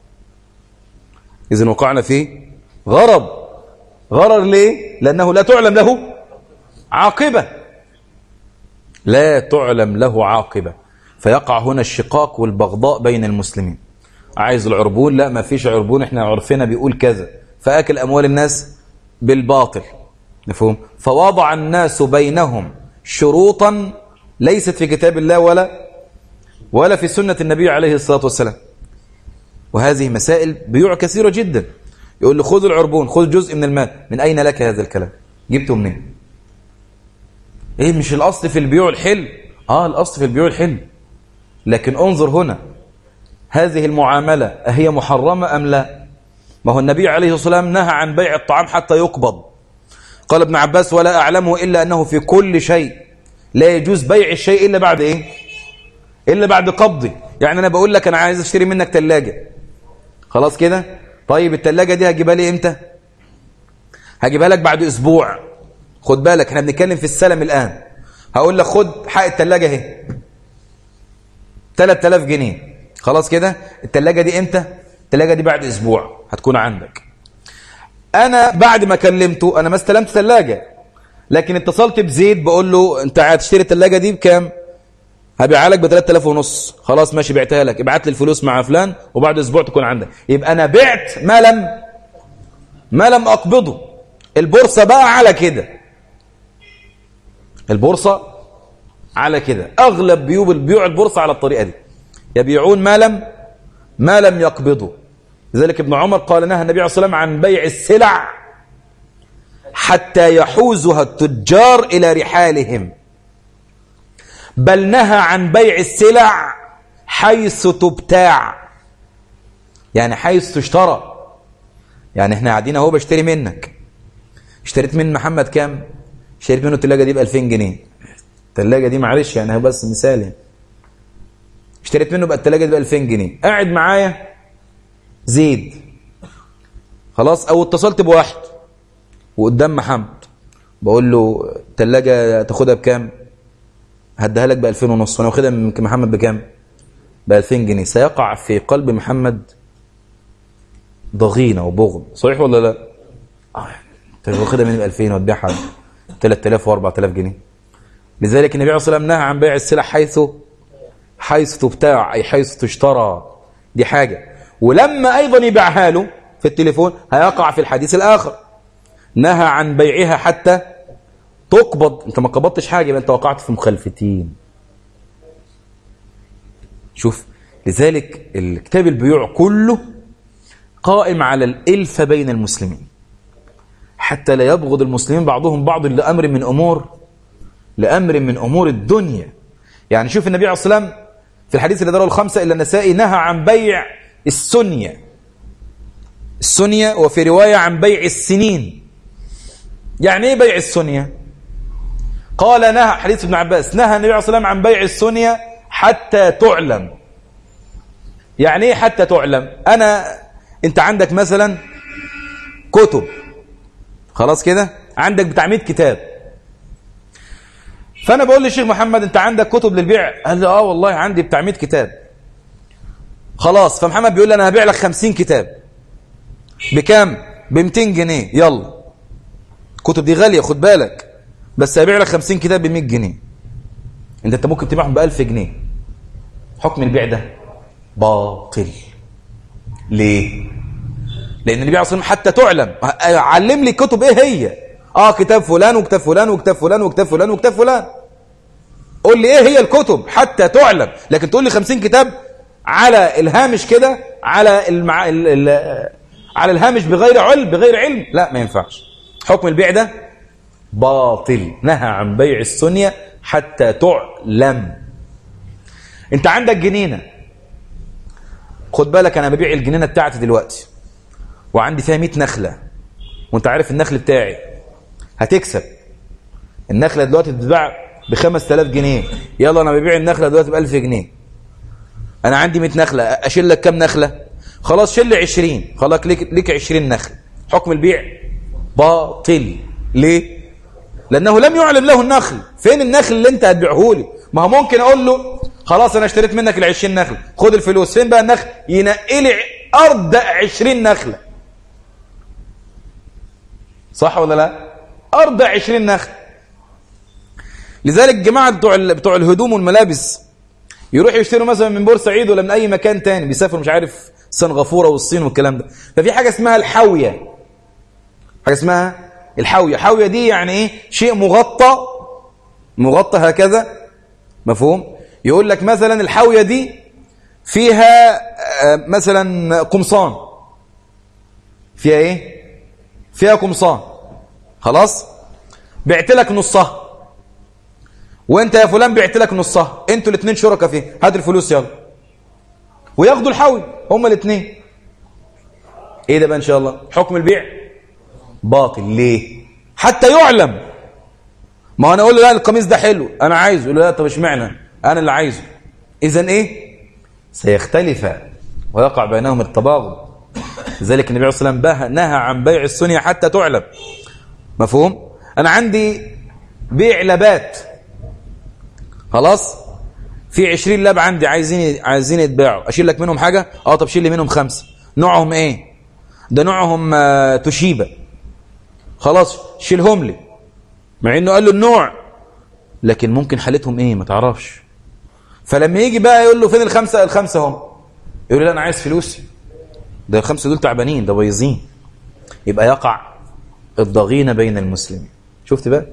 اذا وقعنا في غرض غرر ليه لانه لا تعلم له عاقبه لا تعلم له عاقبه فيقع هنا الشقاق والبغضاء بين المسلمين عايز العربون لا ما فيش عربون احنا عرفنا بيقول كذا فاكل اموال الناس بالباطل مفهوم فوضع الناس بينهم شروطا ليست في كتاب الله ولا ولا في سنة النبي عليه الصلاة والسلام وهذه مسائل بيوع كثيرة جدا يقول له خذ العربون خذ جزء من المال من أين لك هذا الكلام جبته منين ايه مش الأصل في البيوع الحل اه الأصل في البيوع الحل لكن انظر هنا هذه المعاملة أهي محرمة أم لا ما هو النبي عليه الصلاة والسلام نهى عن بيع الطعام حتى يقبض قال ابن عباس ولا أعلمه إلا أنه في كل شيء لا يجوز بيع الشيء إلا بعد إيه إلا بعد قبضه يعني أنا بقول لك أنا عايز أشتري منك تلاجة خلاص كده طيب التلاجة دي هجيبها لي إمتى هجيبها لك بعد أسبوع خد بالك احنا بنتكلم في السلم الآن هقول لك خد حق التلاجة اهي 3000 جنيه خلاص كده التلاجة دي امتى التلاجة دي بعد اسبوع هتكون عندك انا بعد ما كلمته انا ما استلمت تلاجة لكن اتصلت بزيد بقول له انت هتشتري التلاجة دي بكام هبيعها لك ب 3000 ونص خلاص ماشي بعتها لك ابعت لي الفلوس مع فلان وبعد اسبوع تكون عندك يبقى انا بعت ما لم ما لم اقبضه البورصه بقى على كده البورصه على كده اغلب بيوع بيوع البورصه على الطريقه دي يبيعون ما لم ما لم يقبضوا لذلك ابن عمر قال نهى النبي عليه الصلاه والسلام عن بيع السلع حتى يحوزها التجار الى رحالهم بل نهى عن بيع السلع حيث تبتاع يعني حيث تشترى يعني احنا قاعدين اهو بشتري منك اشتريت من محمد كام اشتريت منه الثلاجه دي ب 2000 جنيه الثلاجه دي معلش يعني هو بس مثال يعني اشتريت منه بقى الثلاجه دي ب 2000 جنيه قاعد معايا زيد خلاص او اتصلت بواحد وقدام محمد بقول له الثلاجه تاخدها بكام هديها لك ب 2000 ونص وانا واخدها من محمد بكام ب 2000 جنيه سيقع في قلب محمد ضغينه وبغض صحيح ولا لا اه انت واخدها مني ب 2000 وتبيعها 3000 و4000 جنيه لذلك النبي عليه الصلاه والسلام نهى عن بيع السلع حيث حيث تبتاع اي حيث تشترى دي حاجه ولما ايضا يبيعها له في التليفون هيقع في الحديث الاخر نهى عن بيعها حتى تقبض انت ما قبضتش حاجه يبقى انت وقعت في مخالفتين شوف لذلك الكتاب البيوع كله قائم على الالفه بين المسلمين حتى لا يبغض المسلمين بعضهم بعض لامر من امور لامر من امور الدنيا يعني شوف النبي عليه الصلاه والسلام في الحديث اللي ذكره الخمسه الا النسائي نهى عن بيع السنيه السنيه وفي روايه عن بيع السنين يعني ايه بيع السنيه قال نهى حديث ابن عباس نهى النبي عليه الصلاه والسلام عن بيع السنيه حتى تعلم يعني ايه حتى تعلم انا انت عندك مثلا كتب خلاص كده عندك بتاع 100 كتاب فانا بقول للشيخ محمد انت عندك كتب للبيع قال لي اه والله عندي بتاع 100 كتاب خلاص فمحمد بيقول لي انا هبيع لك 50 كتاب بكام ب 200 جنيه يلا الكتب دي غاليه خد بالك بس هبيع لك 50 كتاب ب 100 جنيه انت انت ممكن تبيعهم ب 1000 جنيه حكم البيع ده باطل ليه لان النبي عليه الصلاه والسلام حتى تعلم علم لي كتب ايه هي اه كتاب فلان وكتاب فلان وكتاب فلان وكتاب فلان وكتاب فلان قول لي ايه هي الكتب حتى تعلم لكن تقول لي 50 كتاب على الهامش كده على المع... ال... ال... على الهامش بغير علم بغير علم لا ما ينفعش حكم البيع ده باطل نهى عن بيع السنية حتى تعلم انت عندك جنينة خد بالك انا ببيع الجنينة بتاعتي دلوقتي وعندي فيها 100 نخلة وانت عارف النخل بتاعي هتكسب النخلة دلوقتي بتتباع ب 5000 جنيه يلا انا ببيع النخلة دلوقتي ب 1000 جنيه انا عندي 100 نخلة اشيل لك كام نخلة خلاص شيل لي 20 خلاص ليك ليك 20 نخل حكم البيع باطل ليه لانه لم يعلم له النخل فين النخل اللي انت هتبيعه لي ما هو ممكن اقول له خلاص انا اشتريت منك ال 20 نخل خد الفلوس فين بقى النخل ينقي لي ارض 20 نخله صح ولا لا ارض 20 نخل لذلك الجماعه بتوع بتوع الهدوم والملابس يروحوا يشتروا مثلا من بورسعيد ولا من اي مكان تاني بيسافروا مش عارف سنغافوره والصين والكلام ده ففي حاجه اسمها الحاويه حاجه اسمها الحاويه حاويه دي يعني ايه شيء مغطى مغطى هكذا مفهوم يقول لك مثلا الحاويه دي فيها مثلا قمصان فيها ايه فيها قمصان خلاص بعت لك نصها وانت يا فلان بعت لك نصها انتوا الاثنين شركاء فيه هات الفلوس يلا وياخدوا الحاوي هما الاثنين ايه ده بقى ان شاء الله حكم البيع باطل ليه حتى يعلم ما انا اقول له لا القميص ده حلو انا عايزه يقول له لا طب اشمعنى انا اللي عايزه اذا ايه سيختلف ويقع بينهم التباغض لذلك النبي عليه الصلاه والسلام نهى عن بيع السنية حتى تعلم مفهوم انا عندي بيع لبات خلاص في 20 لاب عندي عايزين عايزين يتباعوا اشيل لك منهم حاجه اه طب شيل لي منهم خمسه نوعهم ايه ده نوعهم آه توشيبا خلاص شيلهم لي مع انه قال له النوع لكن ممكن حالتهم ايه ما تعرفش فلما يجي بقى يقول له فين الخمسه الخمسه هم يقول له لا انا عايز فلوسي ده الخمسه دول تعبانين ده بايظين يبقى يقع الضغينه بين المسلمين شفت بقى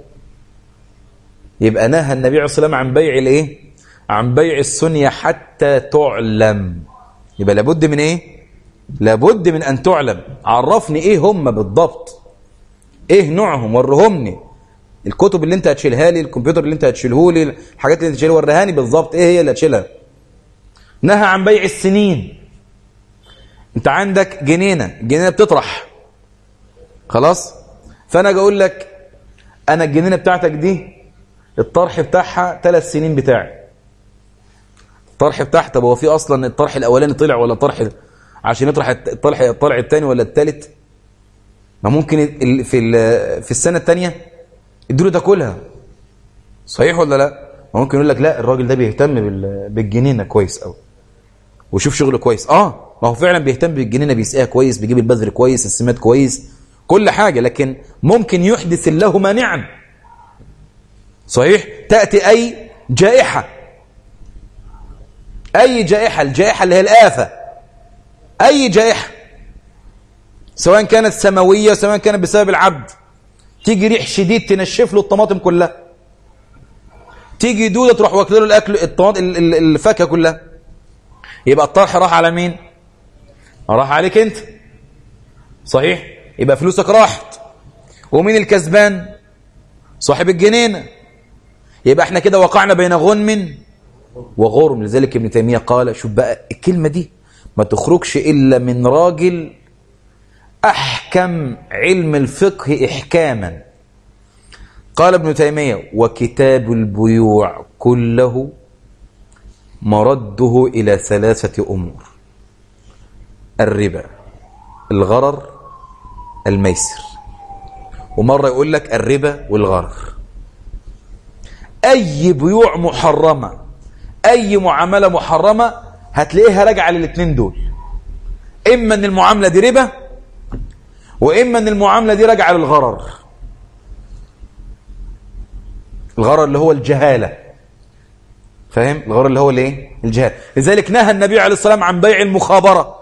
يبقى نهى النبي عليه الصلاه والسلام عن بيع الايه عن بيع السنيه حتى تعلم يبقى لابد من ايه لابد من ان تعلم عرفني ايه هم بالضبط ايه نوعهم ورهمني الكتب اللي انت هتشيلها لي الكمبيوتر اللي انت هتشيله لي الحاجات اللي انت هتشيلها وريهاني بالظبط ايه هي اللي هتشيلها نهى عن بيع السنين انت عندك جنينه جنينه بتطرح خلاص فانا اجي اقول لك انا الجنينه بتاعتك دي الطرح بتاعها ثلاث سنين بتاعي الطرح بتاعها طب هو في اصلا الطرح الاولاني طلع ولا طرح عشان يطرح الطرح الطلع الثاني ولا الثالث ما ممكن ال- في ال- في السنه الثانيه ادوا له تاكلها صحيح ولا لا ما ممكن يقول لك لا الراجل ده بيهتم بال- بالجنينه كويس قوي وشوف شغله كويس اه ما هو فعلا بيهتم بالجنينه بيسقيها كويس بيجيب البذر كويس السماد كويس كل حاجه لكن ممكن يحدث له مانعا صحيح تاتي اي جائحه اي جائحه الجائحه اللي هي الافه اي جائحه سواء كانت سماويه سواء كانت بسبب العبد تيجي ريح شديد تنشف له الطماطم كلها تيجي دوده تروح واكله له الاكل الطماطم ال- ال- الفاكهه كلها يبقى الطرح راح على مين راح عليك انت صحيح يبقى فلوسك راحت ومين الكسبان صاحب الجنينه يبقى احنا كده وقعنا بين غنم وغرم لذلك ابن تيميه قال شوف بقى الكلمه دي ما تخرجش الا من راجل احكم علم الفقه احكاما قال ابن تيميه وكتاب البيوع كله مرده الى ثلاثه امور الربا الغرر الميسر ومره يقول لك الربا والغرر اي بيوع محرمه اي معامله محرمه هتلاقيها راجعه للاثنين دول اما ان المعامله دي ربا واما ان المعامله دي راجعه للغرر الغرر اللي هو الجهاله فاهم الغرر اللي هو الايه الجهاله لذلك نهى النبي عليه الصلاه والسلام عن بيع المخابره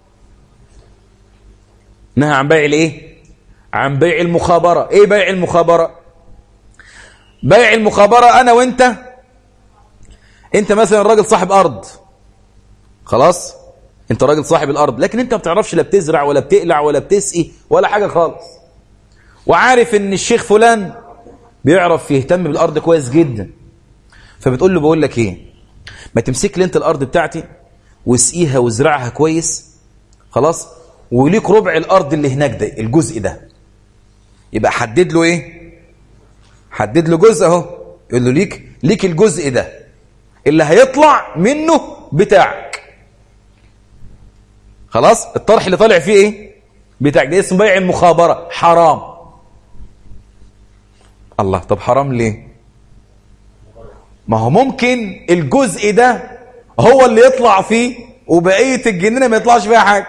نهى عن بيع الايه عن بيع المخابره ايه بيع المخابره بيع المخابره انا وانت انت مثلا راجل صاحب ارض خلاص انت راجل صاحب الارض لكن انت ما بتعرفش لا بتزرع ولا بتقلع ولا بتسقي ولا حاجه خالص وعارف ان الشيخ فلان بيعرف يهتم بالارض كويس جدا فبتقول له بقول لك ايه ما تمسك لي انت الارض بتاعتي واسقيها وازرعها كويس خلاص وليك ربع الارض اللي هناك ده الجزء ده يبقى حدد له ايه حدد له جزء اهو يقول له ليك ليك الجزء ده اللي هيطلع منه بتاعك خلاص الطرح اللي طالع فيه ايه بتاعك ده اسمه بيع المخابره حرام الله طب حرام ليه ما هو ممكن الجزء ده هو اللي يطلع فيه وبقيه الجنينه ما يطلعش فيها حاجه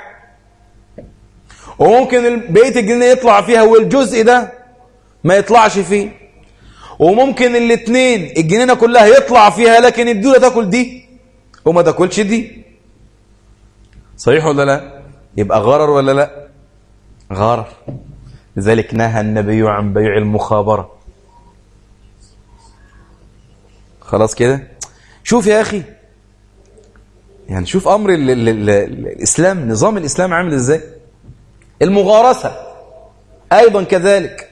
وممكن ال- بقيه الجنينه يطلع فيها والجزء ده ما يطلعش فيه وممكن الاثنين الجنينه كلها يطلع فيها لكن الدوله تاكل دي وما تاكلش دي صحيح ولا لا يبقى غرر ولا لا غرر لذلك نهى النبي عن بيع المخابره خلاص كده شوف يا اخي يعني شوف امر ال ال ال الاسلام نظام الاسلام عامل ازاي المغارسه ايضا كذلك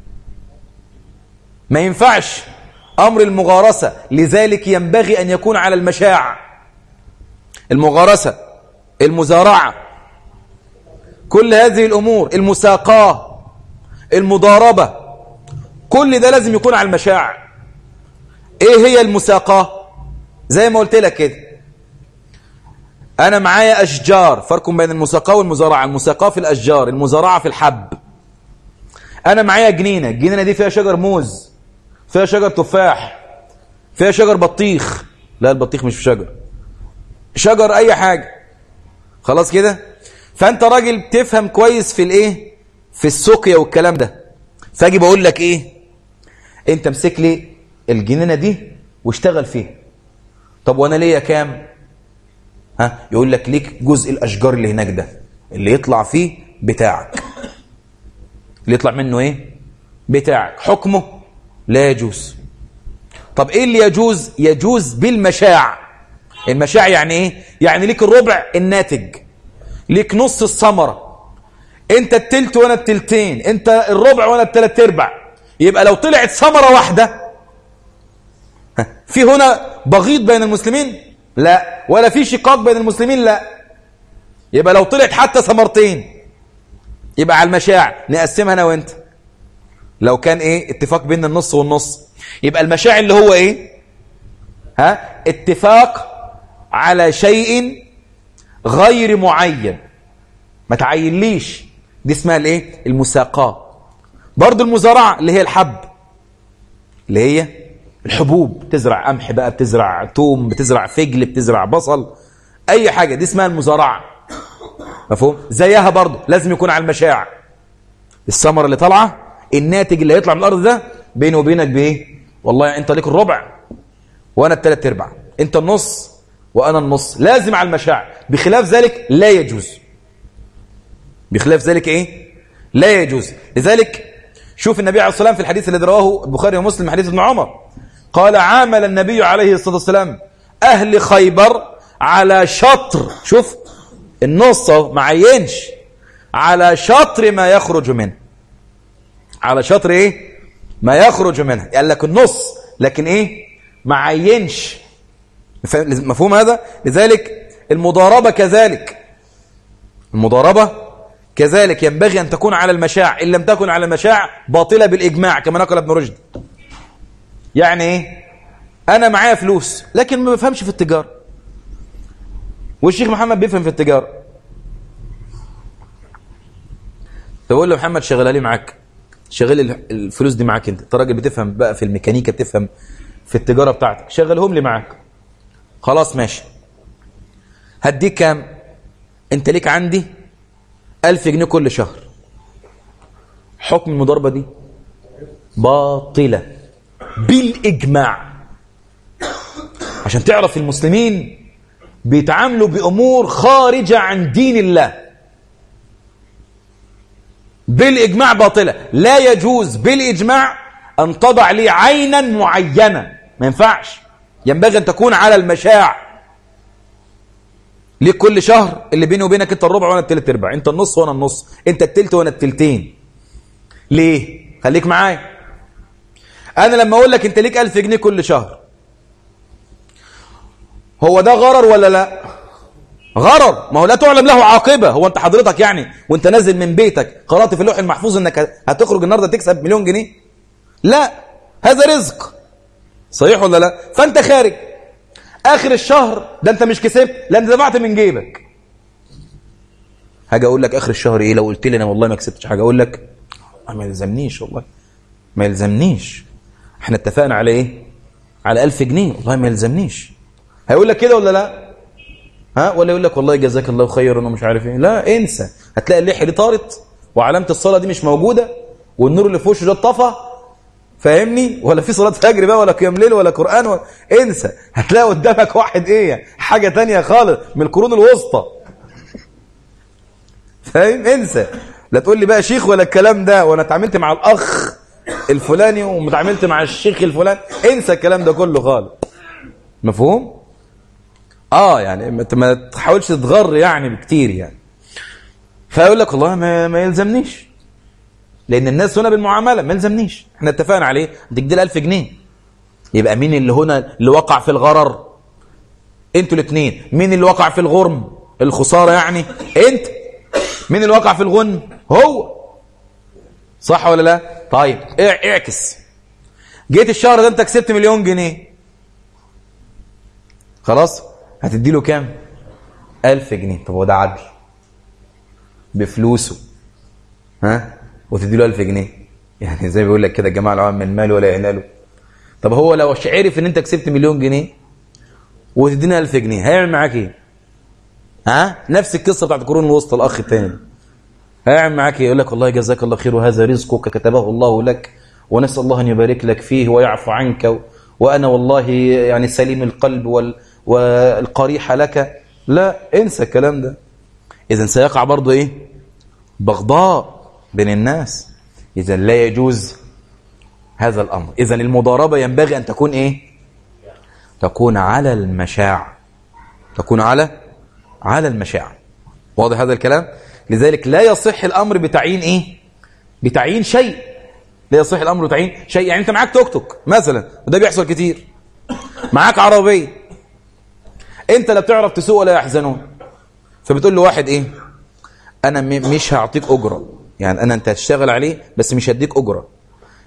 ما ينفعش امر المغارسه لذلك ينبغي ان يكون على المشاع المغارسه المزارعه كل هذه الامور المساقاه المضاربه كل ده لازم يكون على المشاع ايه هي المساقاه زي ما قلت لك كده انا معايا اشجار فرق بين المساقاه والمزارعه المساقاه في الاشجار المزارعه في الحب انا معايا جنينه الجنينه دي فيها شجر موز فيها شجر تفاح فيها شجر بطيخ لا البطيخ مش في شجر شجر اي حاجه خلاص كده فانت راجل تفهم كويس في الايه في السقيا والكلام ده فاجي بقول لك ايه انت امسك لي الجنينه دي واشتغل فيها طب وانا ليا كام ها يقول لك ليك جزء الاشجار اللي هناك ده اللي يطلع فيه بتاعك اللي يطلع منه ايه بتاعك حكمه لا يجوز طب ايه اللي يجوز يجوز بالمشاع المشاع يعني ايه يعني ليك الربع الناتج ليك نص الثمره انت التلت وانا التلتين انت الربع وانا التلات ارباع يبقى لو طلعت ثمره واحده ها، في هنا بغيض بين المسلمين لا ولا في شقاق بين المسلمين لا يبقى لو طلعت حتى ثمرتين يبقى على المشاع نقسمها انا وانت لو كان ايه اتفاق بين النص والنص يبقى المشاع اللي هو ايه ها اتفاق على شيء غير معين ما تعينليش دي اسمها الايه المساقاه برضو المزارعه اللي هي الحب اللي هي الحبوب بتزرع قمح بقى بتزرع توم بتزرع فجل بتزرع بصل اي حاجه دي اسمها المزارعه مفهوم زيها برضو لازم يكون على المشاع الثمره اللي طالعه الناتج اللي هيطلع من الارض ده بيني وبينك بايه والله انت ليك الربع وانا الثلاث ارباع انت النص وانا النص لازم على المشاع بخلاف ذلك لا يجوز بخلاف ذلك ايه لا يجوز لذلك شوف النبي عليه الصلاه والسلام في الحديث الذي رواه البخاري ومسلم حديث ابن عمر قال عامل النبي عليه الصلاه والسلام اهل خيبر على شطر شوف النص اهو ما عينش على شطر ما يخرج منه على شطر ايه ما يخرج منها قال لك النص لكن ايه ما عينش مفهوم هذا لذلك المضاربه كذلك المضاربه كذلك ينبغي ان تكون على المشاع ان لم تكن على المشاع باطله بالاجماع كما نقل ابن رشد يعني ايه انا معايا فلوس لكن ما بفهمش في التجاره والشيخ محمد بيفهم في التجاره فبقول له محمد شغلها لي معاك شغل الفلوس دي معاك انت انت راجل بتفهم بقى في الميكانيكا بتفهم في التجاره بتاعتك شغلهم لي معاك خلاص ماشي هديك كام انت ليك عندي ألف جنيه كل شهر حكم المضاربه دي باطله بالاجماع عشان تعرف المسلمين بيتعاملوا بامور خارجه عن دين الله بالإجماع باطلة لا يجوز بالإجماع أن تضع لي عينا معينة ما ينفعش ينبغي أن تكون على المشاع ليك كل شهر اللي بيني وبينك انت الربع وانا التلت ارباع انت النص وانا النص انت التلت وانا التلتين ليه خليك معايا انا لما اقول لك انت ليك ألف جنيه كل شهر هو ده غرر ولا لا غرر ما هو لا تعلم له عاقبه هو انت حضرتك يعني وانت نازل من بيتك قرات في اللوح المحفوظ انك هتخرج النهارده تكسب مليون جنيه لا هذا رزق صحيح ولا لا فانت خارج اخر الشهر ده انت مش كسبت لا انت دفعت من جيبك هاجي اقول لك اخر الشهر ايه لو قلت لي انا والله ما كسبتش حاجه اقول لك ما يلزمنيش والله ما يلزمنيش احنا اتفقنا على ايه على ألف جنيه والله ما يلزمنيش هيقول لك كده ولا لا ها ولا يقول لك والله جزاك الله خيرا ومش عارف ايه لا انسى هتلاقي اللحيه دي طارت وعلامه الصلاه دي مش موجوده والنور اللي في وشه ده اتطفى فاهمني ولا في صلاه فجر بقى ولا قيام ليل ولا قران ولا انسى هتلاقي قدامك واحد ايه حاجه تانية خالص من القرون الوسطى فاهم انسى لا تقول لي بقى شيخ ولا الكلام ده وانا اتعاملت مع الاخ الفلاني ومتعاملت مع الشيخ الفلاني انسى الكلام ده كله خالص مفهوم اه يعني ما تحاولش تتغر يعني بكتير يعني فيقول لك والله ما, ما يلزمنيش لان الناس هنا بالمعامله ما يلزمنيش احنا اتفقنا عليه اديك دي 1000 جنيه يبقى مين اللي هنا اللي وقع في الغرر انتوا الاثنين مين اللي وقع في الغرم الخساره يعني انت مين اللي وقع في الغن هو صح ولا لا طيب اعكس جيت الشهر ده انت كسبت مليون جنيه خلاص هتدي له كام ألف جنيه طب هو ده عدل بفلوسه ها وتدي له ألف جنيه يعني زي بيقول لك كده الجماعة العوام من مال ولا يناله طب هو لو عرف ان انت كسبت مليون جنيه وتدينا ألف جنيه هيعمل معاك ايه ها نفس القصة بتاعت القرون الوسطى الأخ الثاني هيعمل معاك ايه يقول لك والله جزاك الله خير وهذا رزقك كتبه الله لك ونسأل الله أن يبارك لك فيه ويعفو عنك وأنا والله يعني سليم القلب وال والقريحة لك لا انسى الكلام ده إذا سيقع برضو إيه بغضاء بين الناس إذا لا يجوز هذا الأمر إذا المضاربة ينبغي أن تكون إيه تكون على المشاع تكون على على المشاع واضح هذا الكلام لذلك لا يصح الأمر بتعيين إيه بتعيين شيء لا يصح الأمر بتعيين شيء يعني أنت معاك توك توك مثلا وده بيحصل كتير معاك عربية انت لا بتعرف تسوق ولا يحزنون فبتقول له واحد ايه انا مش هعطيك اجره يعني انا انت هتشتغل عليه بس مش هديك اجره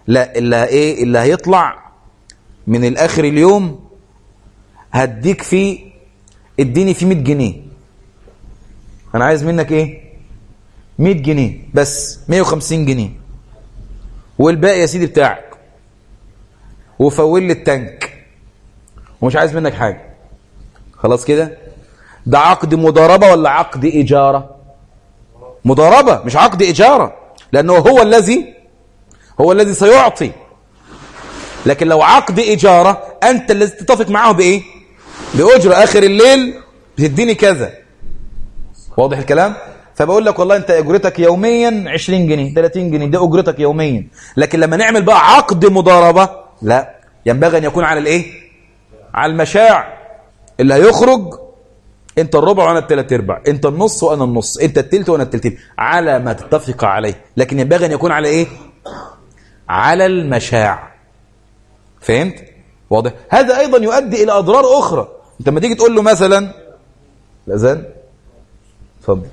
لا اللي ايه اللي هيطلع من الاخر اليوم هديك فيه اديني فيه 100 جنيه انا عايز منك ايه 100 جنيه بس 150 جنيه والباقي يا سيدي بتاعك وفول لي التانك ومش عايز منك حاجه خلاص كده ده عقد مضاربه ولا عقد اجاره مضاربه مش عقد اجاره لانه هو الذي هو الذي سيعطي لكن لو عقد اجاره انت الذي تتفق معاه بايه باجره اخر الليل بتديني كذا واضح الكلام فبقول لك والله انت اجرتك يوميا 20 جنيه 30 جنيه دي اجرتك يوميا لكن لما نعمل بقى عقد مضاربه لا ينبغي ان يكون على الايه على المشاع اللي هيخرج انت الربع وانا الثلاث ارباع انت النص وانا النص انت التلت وانا التلتين على ما تتفق عليه لكن ينبغي ان يكون على ايه على المشاع فهمت واضح هذا ايضا يؤدي الى اضرار اخرى انت لما تيجي تقول له مثلا الاذان اتفضل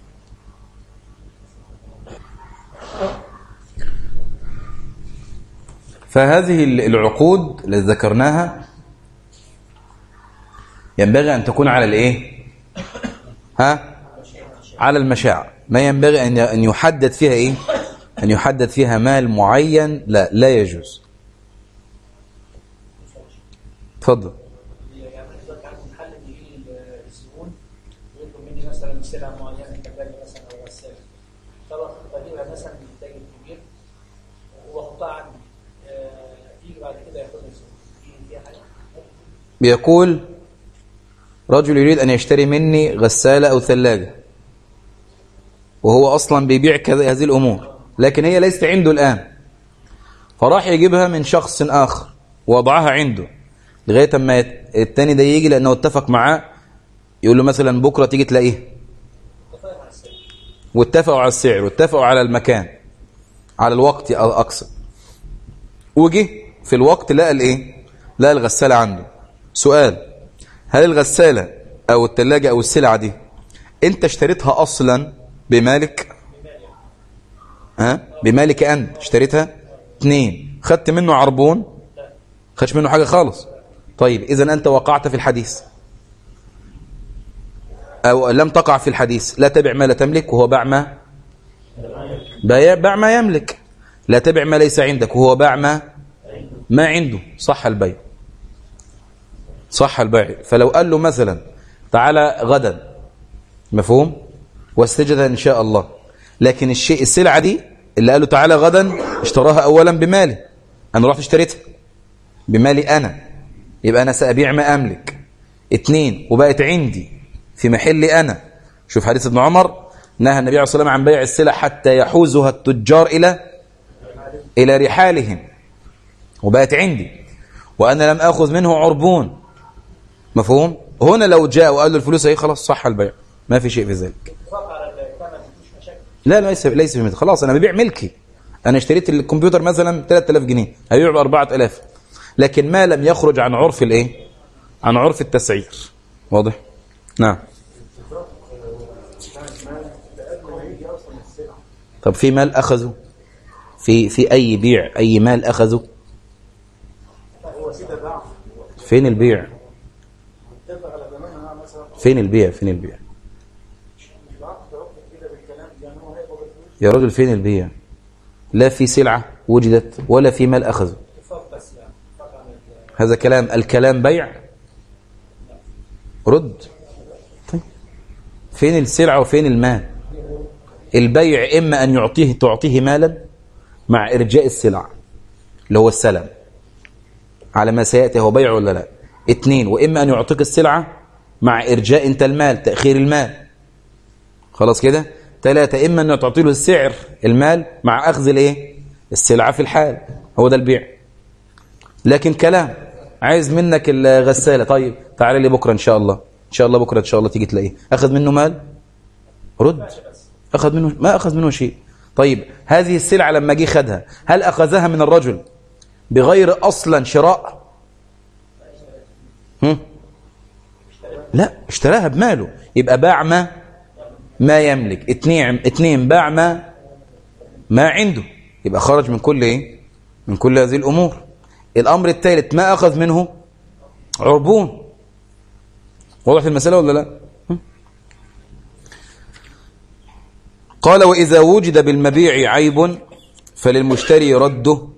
فهذه العقود التي ذكرناها ينبغي أن تكون على الإيه ها على المشاع ما ينبغي أن أن يحدد فيها إيه أن يحدد فيها مال معين لا لا يجوز تفضل يعني دلوقتي عندي محل بيجي لي الزبون ويطلب مني مثلا سلعه معينه كباري مثلا او غساله طبعا بجيبها مثلا من التاجر الكبير واحطها عندي آه، يجي بعد كده ياخدها الزبون دي دي حاجه بيقول رجل يريد أن يشتري مني غسالة أو ثلاجة وهو أصلا بيبيع كذا هذه الأمور لكن هي ليست عنده الآن فراح يجيبها من شخص آخر ووضعها عنده لغاية أما يت- التاني ده يجي لأنه اتفق معاه يقول له مثلا بكرة تيجي تلاقيه واتفقوا على السعر واتفقوا على المكان على الوقت أقصد وجه في الوقت لقى الايه لقى الغسالة عنده سؤال هل الغسالة او التلاجة او السلعة دي انت اشتريتها اصلا بمالك ها بمالك انت اشتريتها اتنين خدت منه عربون خدش منه حاجة خالص طيب اذا انت وقعت في الحديث او لم تقع في الحديث لا تبع ما لا تملك وهو باع ما باع باع ما يملك لا تبع ما ليس عندك وهو باع ما ما عنده صح البيع صح البيع فلو قال له مثلا تعالى غدا مفهوم واستجد ان شاء الله لكن الشيء السلعه دي اللي قال له تعالى غدا اشتراها اولا بمالي انا رحت اشتريتها بمالي انا يبقى انا سابيع ما املك اتنين وبقت عندي في محلي انا شوف حديث ابن عمر نهى النبي عليه الصلاه والسلام عن بيع السلع حتى يحوزها التجار الى الى رحالهم وبقت عندي وانا لم اخذ منه عربون مفهوم هنا لو جاء وقال له الفلوس اهي خلاص صح البيع ما في شيء في ذلك اتفق على الثمن مفيش مشاكل لا لا ليس ليس في مثل خلاص انا ببيع ملكي انا اشتريت الكمبيوتر مثلا 3000 جنيه هبيعه ب 4000 لكن ما لم يخرج عن عرف الايه عن عرف التسعير واضح نعم طب في مال اخذه في في اي بيع اي مال اخذه فين البيع فين البيع فين البيع يا راجل فين البيع لا في سلعة وجدت ولا في مال أخذه اتفاق بس يعني اتفاق على هذا كلام الكلام بيع رد طيب. فين السلعة وفين المال البيع إما أن يعطيه تعطيه مالا مع إرجاء السلع اللي هو السلم على ما سيأتي هو بيع ولا لا اتنين وإما أن يعطيك السلعة مع إرجاء أنت المال تأخير المال خلاص كده ثلاثة إما أن تعطي له السعر المال مع أخذ الإيه السلعة في الحال هو ده البيع لكن كلام عايز منك الغسالة طيب تعالى لي بكرة إن شاء الله إن شاء الله بكرة إن شاء الله تيجي تلاقيه أخذ منه مال رد أخذ منه ما أخذ منه شيء طيب هذه السلعة لما جه خدها هل أخذها من الرجل بغير أصلا شراء هم؟ لا اشتراها بماله يبقى باع ما ما يملك اتنين اتنين باع ما ما عنده يبقى خرج من كل ايه من كل هذه الأمور الأمر الثالث ما أخذ منه عربون واضح المسألة ولا لا هم؟ قال وإذا وجد بالمبيع عيب فللمشتري رده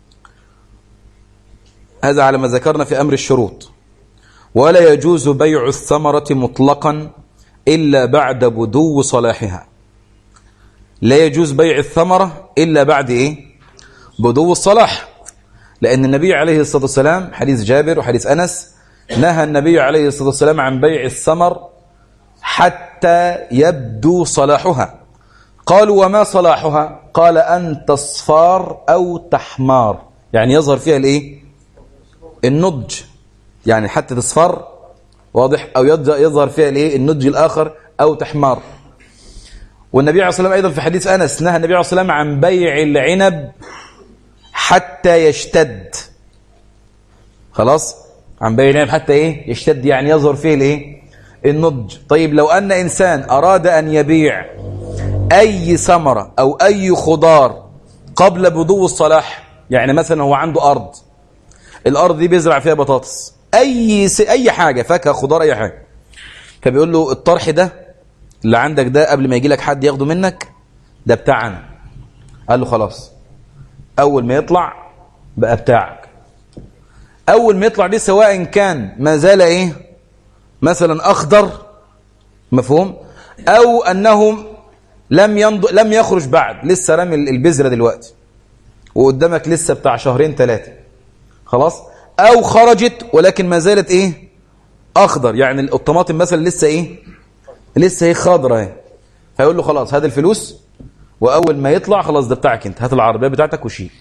هذا على ما ذكرنا في أمر الشروط ولا يجوز بيع الثمرة مطلقا إلا بعد بدو صلاحها لا يجوز بيع الثمرة إلا بعد إيه بدو الصلاح لأن النبي عليه الصلاة والسلام حديث جابر وحديث أنس نهى النبي عليه الصلاة والسلام عن بيع الثمر حتى يبدو صلاحها قالوا وما صلاحها قال أن تصفار أو تحمار يعني يظهر فيها الإيه النضج يعني حتى تصفر واضح أو يظهر فيها الإيه النضج الآخر أو تحمار والنبي عليه الصلاة والسلام أيضا في حديث أنس نهى النبي عليه الصلاة والسلام عن بيع العنب حتى يشتد خلاص عن بيع العنب حتى إيه يشتد يعني يظهر فيه الإيه النضج طيب لو أن إنسان أراد أن يبيع أي ثمرة أو أي خضار قبل بدو الصلاح يعني مثلا هو عنده أرض الأرض دي بيزرع فيها بطاطس أي س... أي حاجة فاكهة خضار أي حاجة فبيقول له الطرح ده اللي عندك ده قبل ما يجي لك حد ياخده منك ده بتاعنا قال له خلاص أول ما يطلع بقى بتاعك أول ما يطلع دي سواء كان ما زال إيه مثلا أخضر مفهوم أو أنه لم ينض... لم يخرج بعد لسه رامي البذرة دلوقتي وقدامك لسه بتاع شهرين ثلاثة خلاص أو خرجت ولكن ما زالت إيه أخضر يعني الطماطم مثلا لسه إيه لسه هي خضرة اهي فيقول له خلاص هات الفلوس وأول ما يطلع خلاص ده بتاعك أنت هات العربية بتاعتك وشيل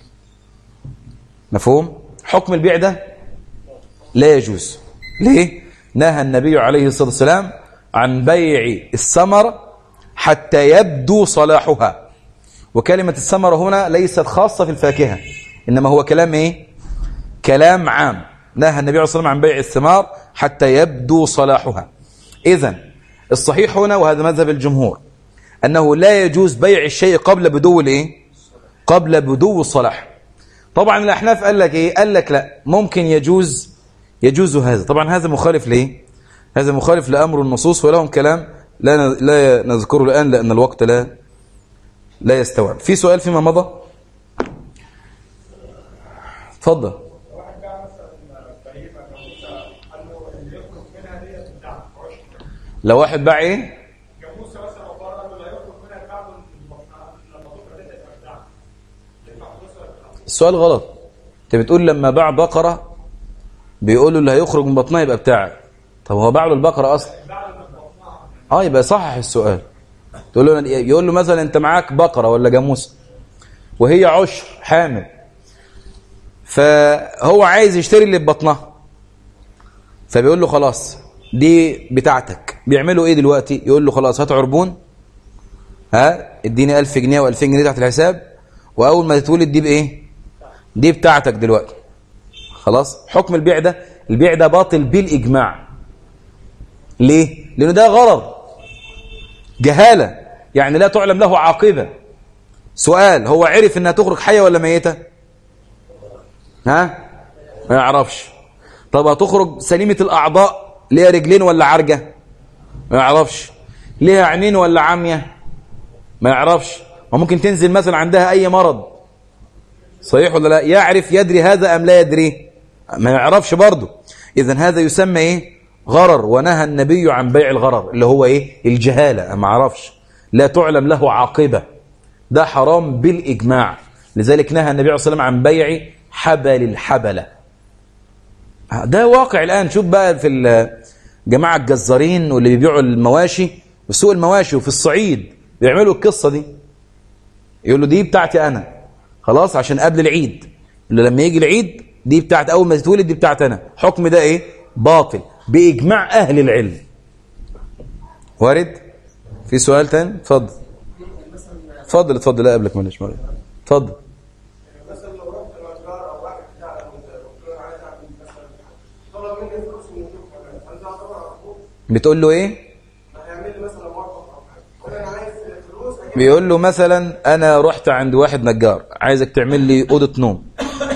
مفهوم حكم البيع ده لا يجوز ليه نهى النبي عليه الصلاة والسلام عن بيع الثمر حتى يبدو صلاحها وكلمة الثمرة هنا ليست خاصة في الفاكهة إنما هو كلام إيه كلام عام نهى النبي عليه الصلاة والسلام عن بيع الثمار حتى يبدو صلاحها إذا الصحيح هنا وهذا مذهب الجمهور أنه لا يجوز بيع الشيء قبل بدو الإيه قبل بدو الصلاح طبعا الأحناف قال لك إيه قال لك لا ممكن يجوز يجوز هذا طبعا هذا مخالف ليه هذا مخالف لأمر النصوص ولهم كلام لا لا نذكره الآن لأن الوقت لا لا يستوعب في سؤال فيما مضى تفضل لو واحد باع ايه جاموسه مثلا او بره لا يخرج منها بعد لما تخرج دي تبقى بتاعته ينفع فلوس ولا لا؟ السؤال غلط انت بتقول لما باع بقرة بيقول له اللي هيخرج من بطنها يبقى بتاعك طب هو باع له البقرة اصلا اه يبقى صحح السؤال تقول له يقول له مثلا انت معاك بقرة ولا جاموسة وهي عشر حامل فهو عايز يشتري اللي ببطنها فبيقول له خلاص دي بتاعتك بيعملوا ايه دلوقتي يقول له خلاص هات عربون ها اديني 1000 جنيه و2000 جنيه تحت الحساب واول ما تتولد دي بايه دي بتاعتك دلوقتي خلاص حكم البيع ده البيع ده باطل بالاجماع ليه لانه ده غرض جهاله يعني لا تعلم له عاقبه سؤال هو عرف انها تخرج حيه ولا ميته ها ما يعرفش طب هتخرج سليمه الاعضاء ليها رجلين ولا عرجة ما يعرفش ليها عينين ولا عامية ما يعرفش وممكن تنزل مثلا عندها أي مرض صحيح ولا لا يعرف يدري هذا أم لا يدري ما يعرفش برضه إذا هذا يسمى إيه غرر ونهى النبي عن بيع الغرر اللي هو إيه الجهالة ما عرفش لا تعلم له عاقبة ده حرام بالإجماع لذلك نهى النبي عليه الصلاة والسلام عن بيع حبل الحبلة ده واقع الآن شوف بقى في جماعة الجزارين واللي بيبيعوا المواشي في سوق المواشي وفي الصعيد بيعملوا القصة دي يقول له دي بتاعتي أنا خلاص عشان قبل العيد اللي لما يجي العيد دي بتاعت أول ما تتولد دي بتاعت أنا حكم ده إيه باطل بإجماع أهل العلم وارد في سؤال تاني اتفضل اتفضل اتفضل لا قبلك معلش مرة اتفضل مثلا لو رحت الاشجار او واحد بتاع الدكتور عايز اعمل مثلا طلب مني فلوس من الدكتور هل ده يعتبر عقوق؟ بتقول له ايه هيعمل لي مثلا موقف او حاجه وانا انا عايز فلوس اجيب بيقول له مثلا انا رحت عند واحد نجار عايزك تعمل لي اوضه نوم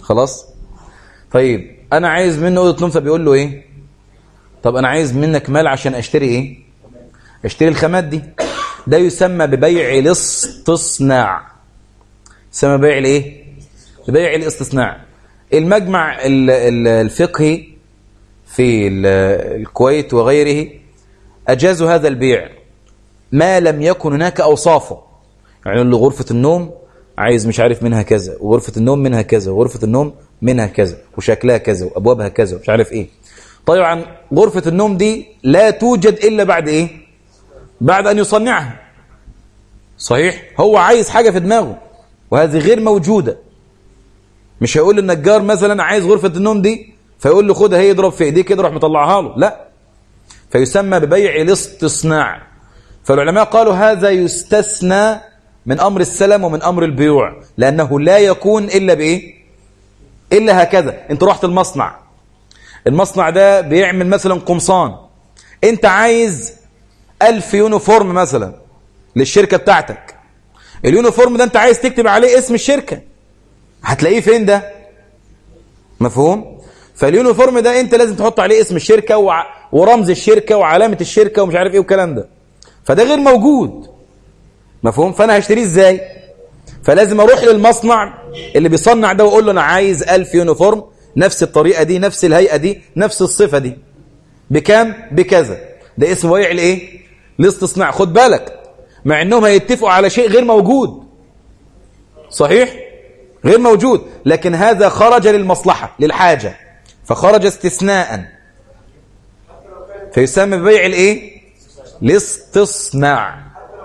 خلاص طيب انا عايز منه اوضه نوم فبيقول له ايه طب انا عايز منك مال عشان اشتري ايه اشتري الخامات دي ده يسمى ببيع الاستصناع يسمى بيع الايه بيع الاستصناع المجمع ال- ال- الفقهي في ال- الكويت وغيره اجازوا هذا البيع ما لم يكن هناك اوصافه يعني يقول له غرفه النوم عايز مش عارف منها كذا وغرفه النوم منها كذا وغرفه النوم منها كذا وشكلها كذا وابوابها كذا ومش عارف ايه طبعا غرفه النوم دي لا توجد الا بعد ايه بعد ان يصنعها صحيح هو عايز حاجه في دماغه وهذه غير موجوده مش هيقول للنجار مثلا عايز غرفه النوم دي فيقول له خدها هي يضرب في ايديه كده يروح مطلعها له لا فيسمى ببيع الاستصناع فالعلماء قالوا هذا يستثنى من امر السلم ومن امر البيوع لانه لا يكون الا بايه الا هكذا انت رحت المصنع المصنع ده بيعمل مثلا قمصان انت عايز ألف يونيفورم مثلا للشركة بتاعتك اليونيفورم ده انت عايز تكتب عليه اسم الشركة هتلاقيه فين ده مفهوم فاليونيفورم ده انت لازم تحط عليه اسم الشركة وع... ورمز الشركة وعلامة الشركة ومش عارف ايه والكلام ده فده غير موجود مفهوم فانا هشتريه ازاي فلازم اروح للمصنع اللي بيصنع ده واقول له انا عايز ألف يونيفورم نفس الطريقة دي نفس الهيئة دي نفس الصفة دي بكام بكذا ده اسمه بيع الايه الاستصناع خد بالك مع انهم هيتفقوا على شيء غير موجود صحيح غير موجود لكن هذا خرج للمصلحة للحاجة فخرج استثناء فيسمى ببيع الايه الاستصناع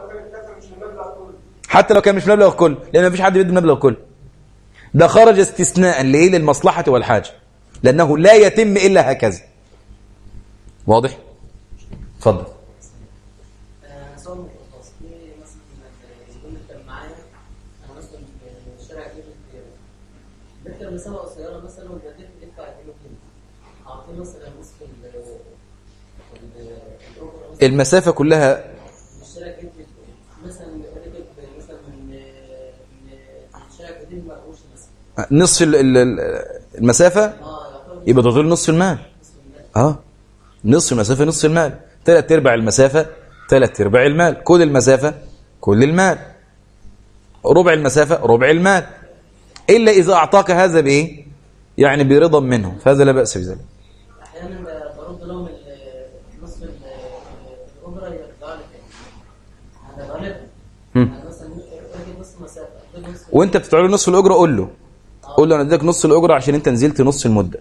حتى لو كان مش مبلغ كله لان مفيش حد بيدي مبلغ كله ده خرج استثناء لايه للمصلحة والحاجة لانه لا يتم الا هكذا واضح اتفضل صوم الخاص في مثلا يقول لك كان معايا انا مثلا في الشارع جبت بنركب مسابقه قصيره مثلا وبديت ادفع كيلو كيلو اعطيه مثلا نصف ال ال- الاوفر مثلا المسافة كلها في الشارع جبت مثلا ركب مثلا من من الشارع القديم مرقوش مثلا نصف ال- ال- ال- المسافة اه يعتبر يبقى تطول نصف المال نصف المال اه نصف المسافة نصف المال ثلاث ارباع المسافة ثلاث ارباع المال كل المسافة كل المال ربع المسافة ربع المال إلا إذا أعطاك هذا بإيه يعني برضا منه فهذا لا بأس بذلك احيانا برد لهم ال- نصف ال- الاجره يرجع لي تاني هذا غالبا هم. يعني مثلا راجل نص مسافه اديله نصف وانت بتدفع له نصف الأجرة قول له قول له أنا اديك نص الأجرة عشان انت نزلت نص المدة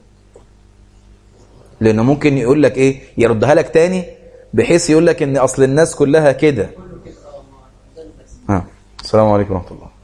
لأنه ممكن يقول لك إيه يردها لك تاني بحيث يقول لك إن أصل الناس كلها كده كله كده اه ما ده البس ها السلام عليكم ورحمة الله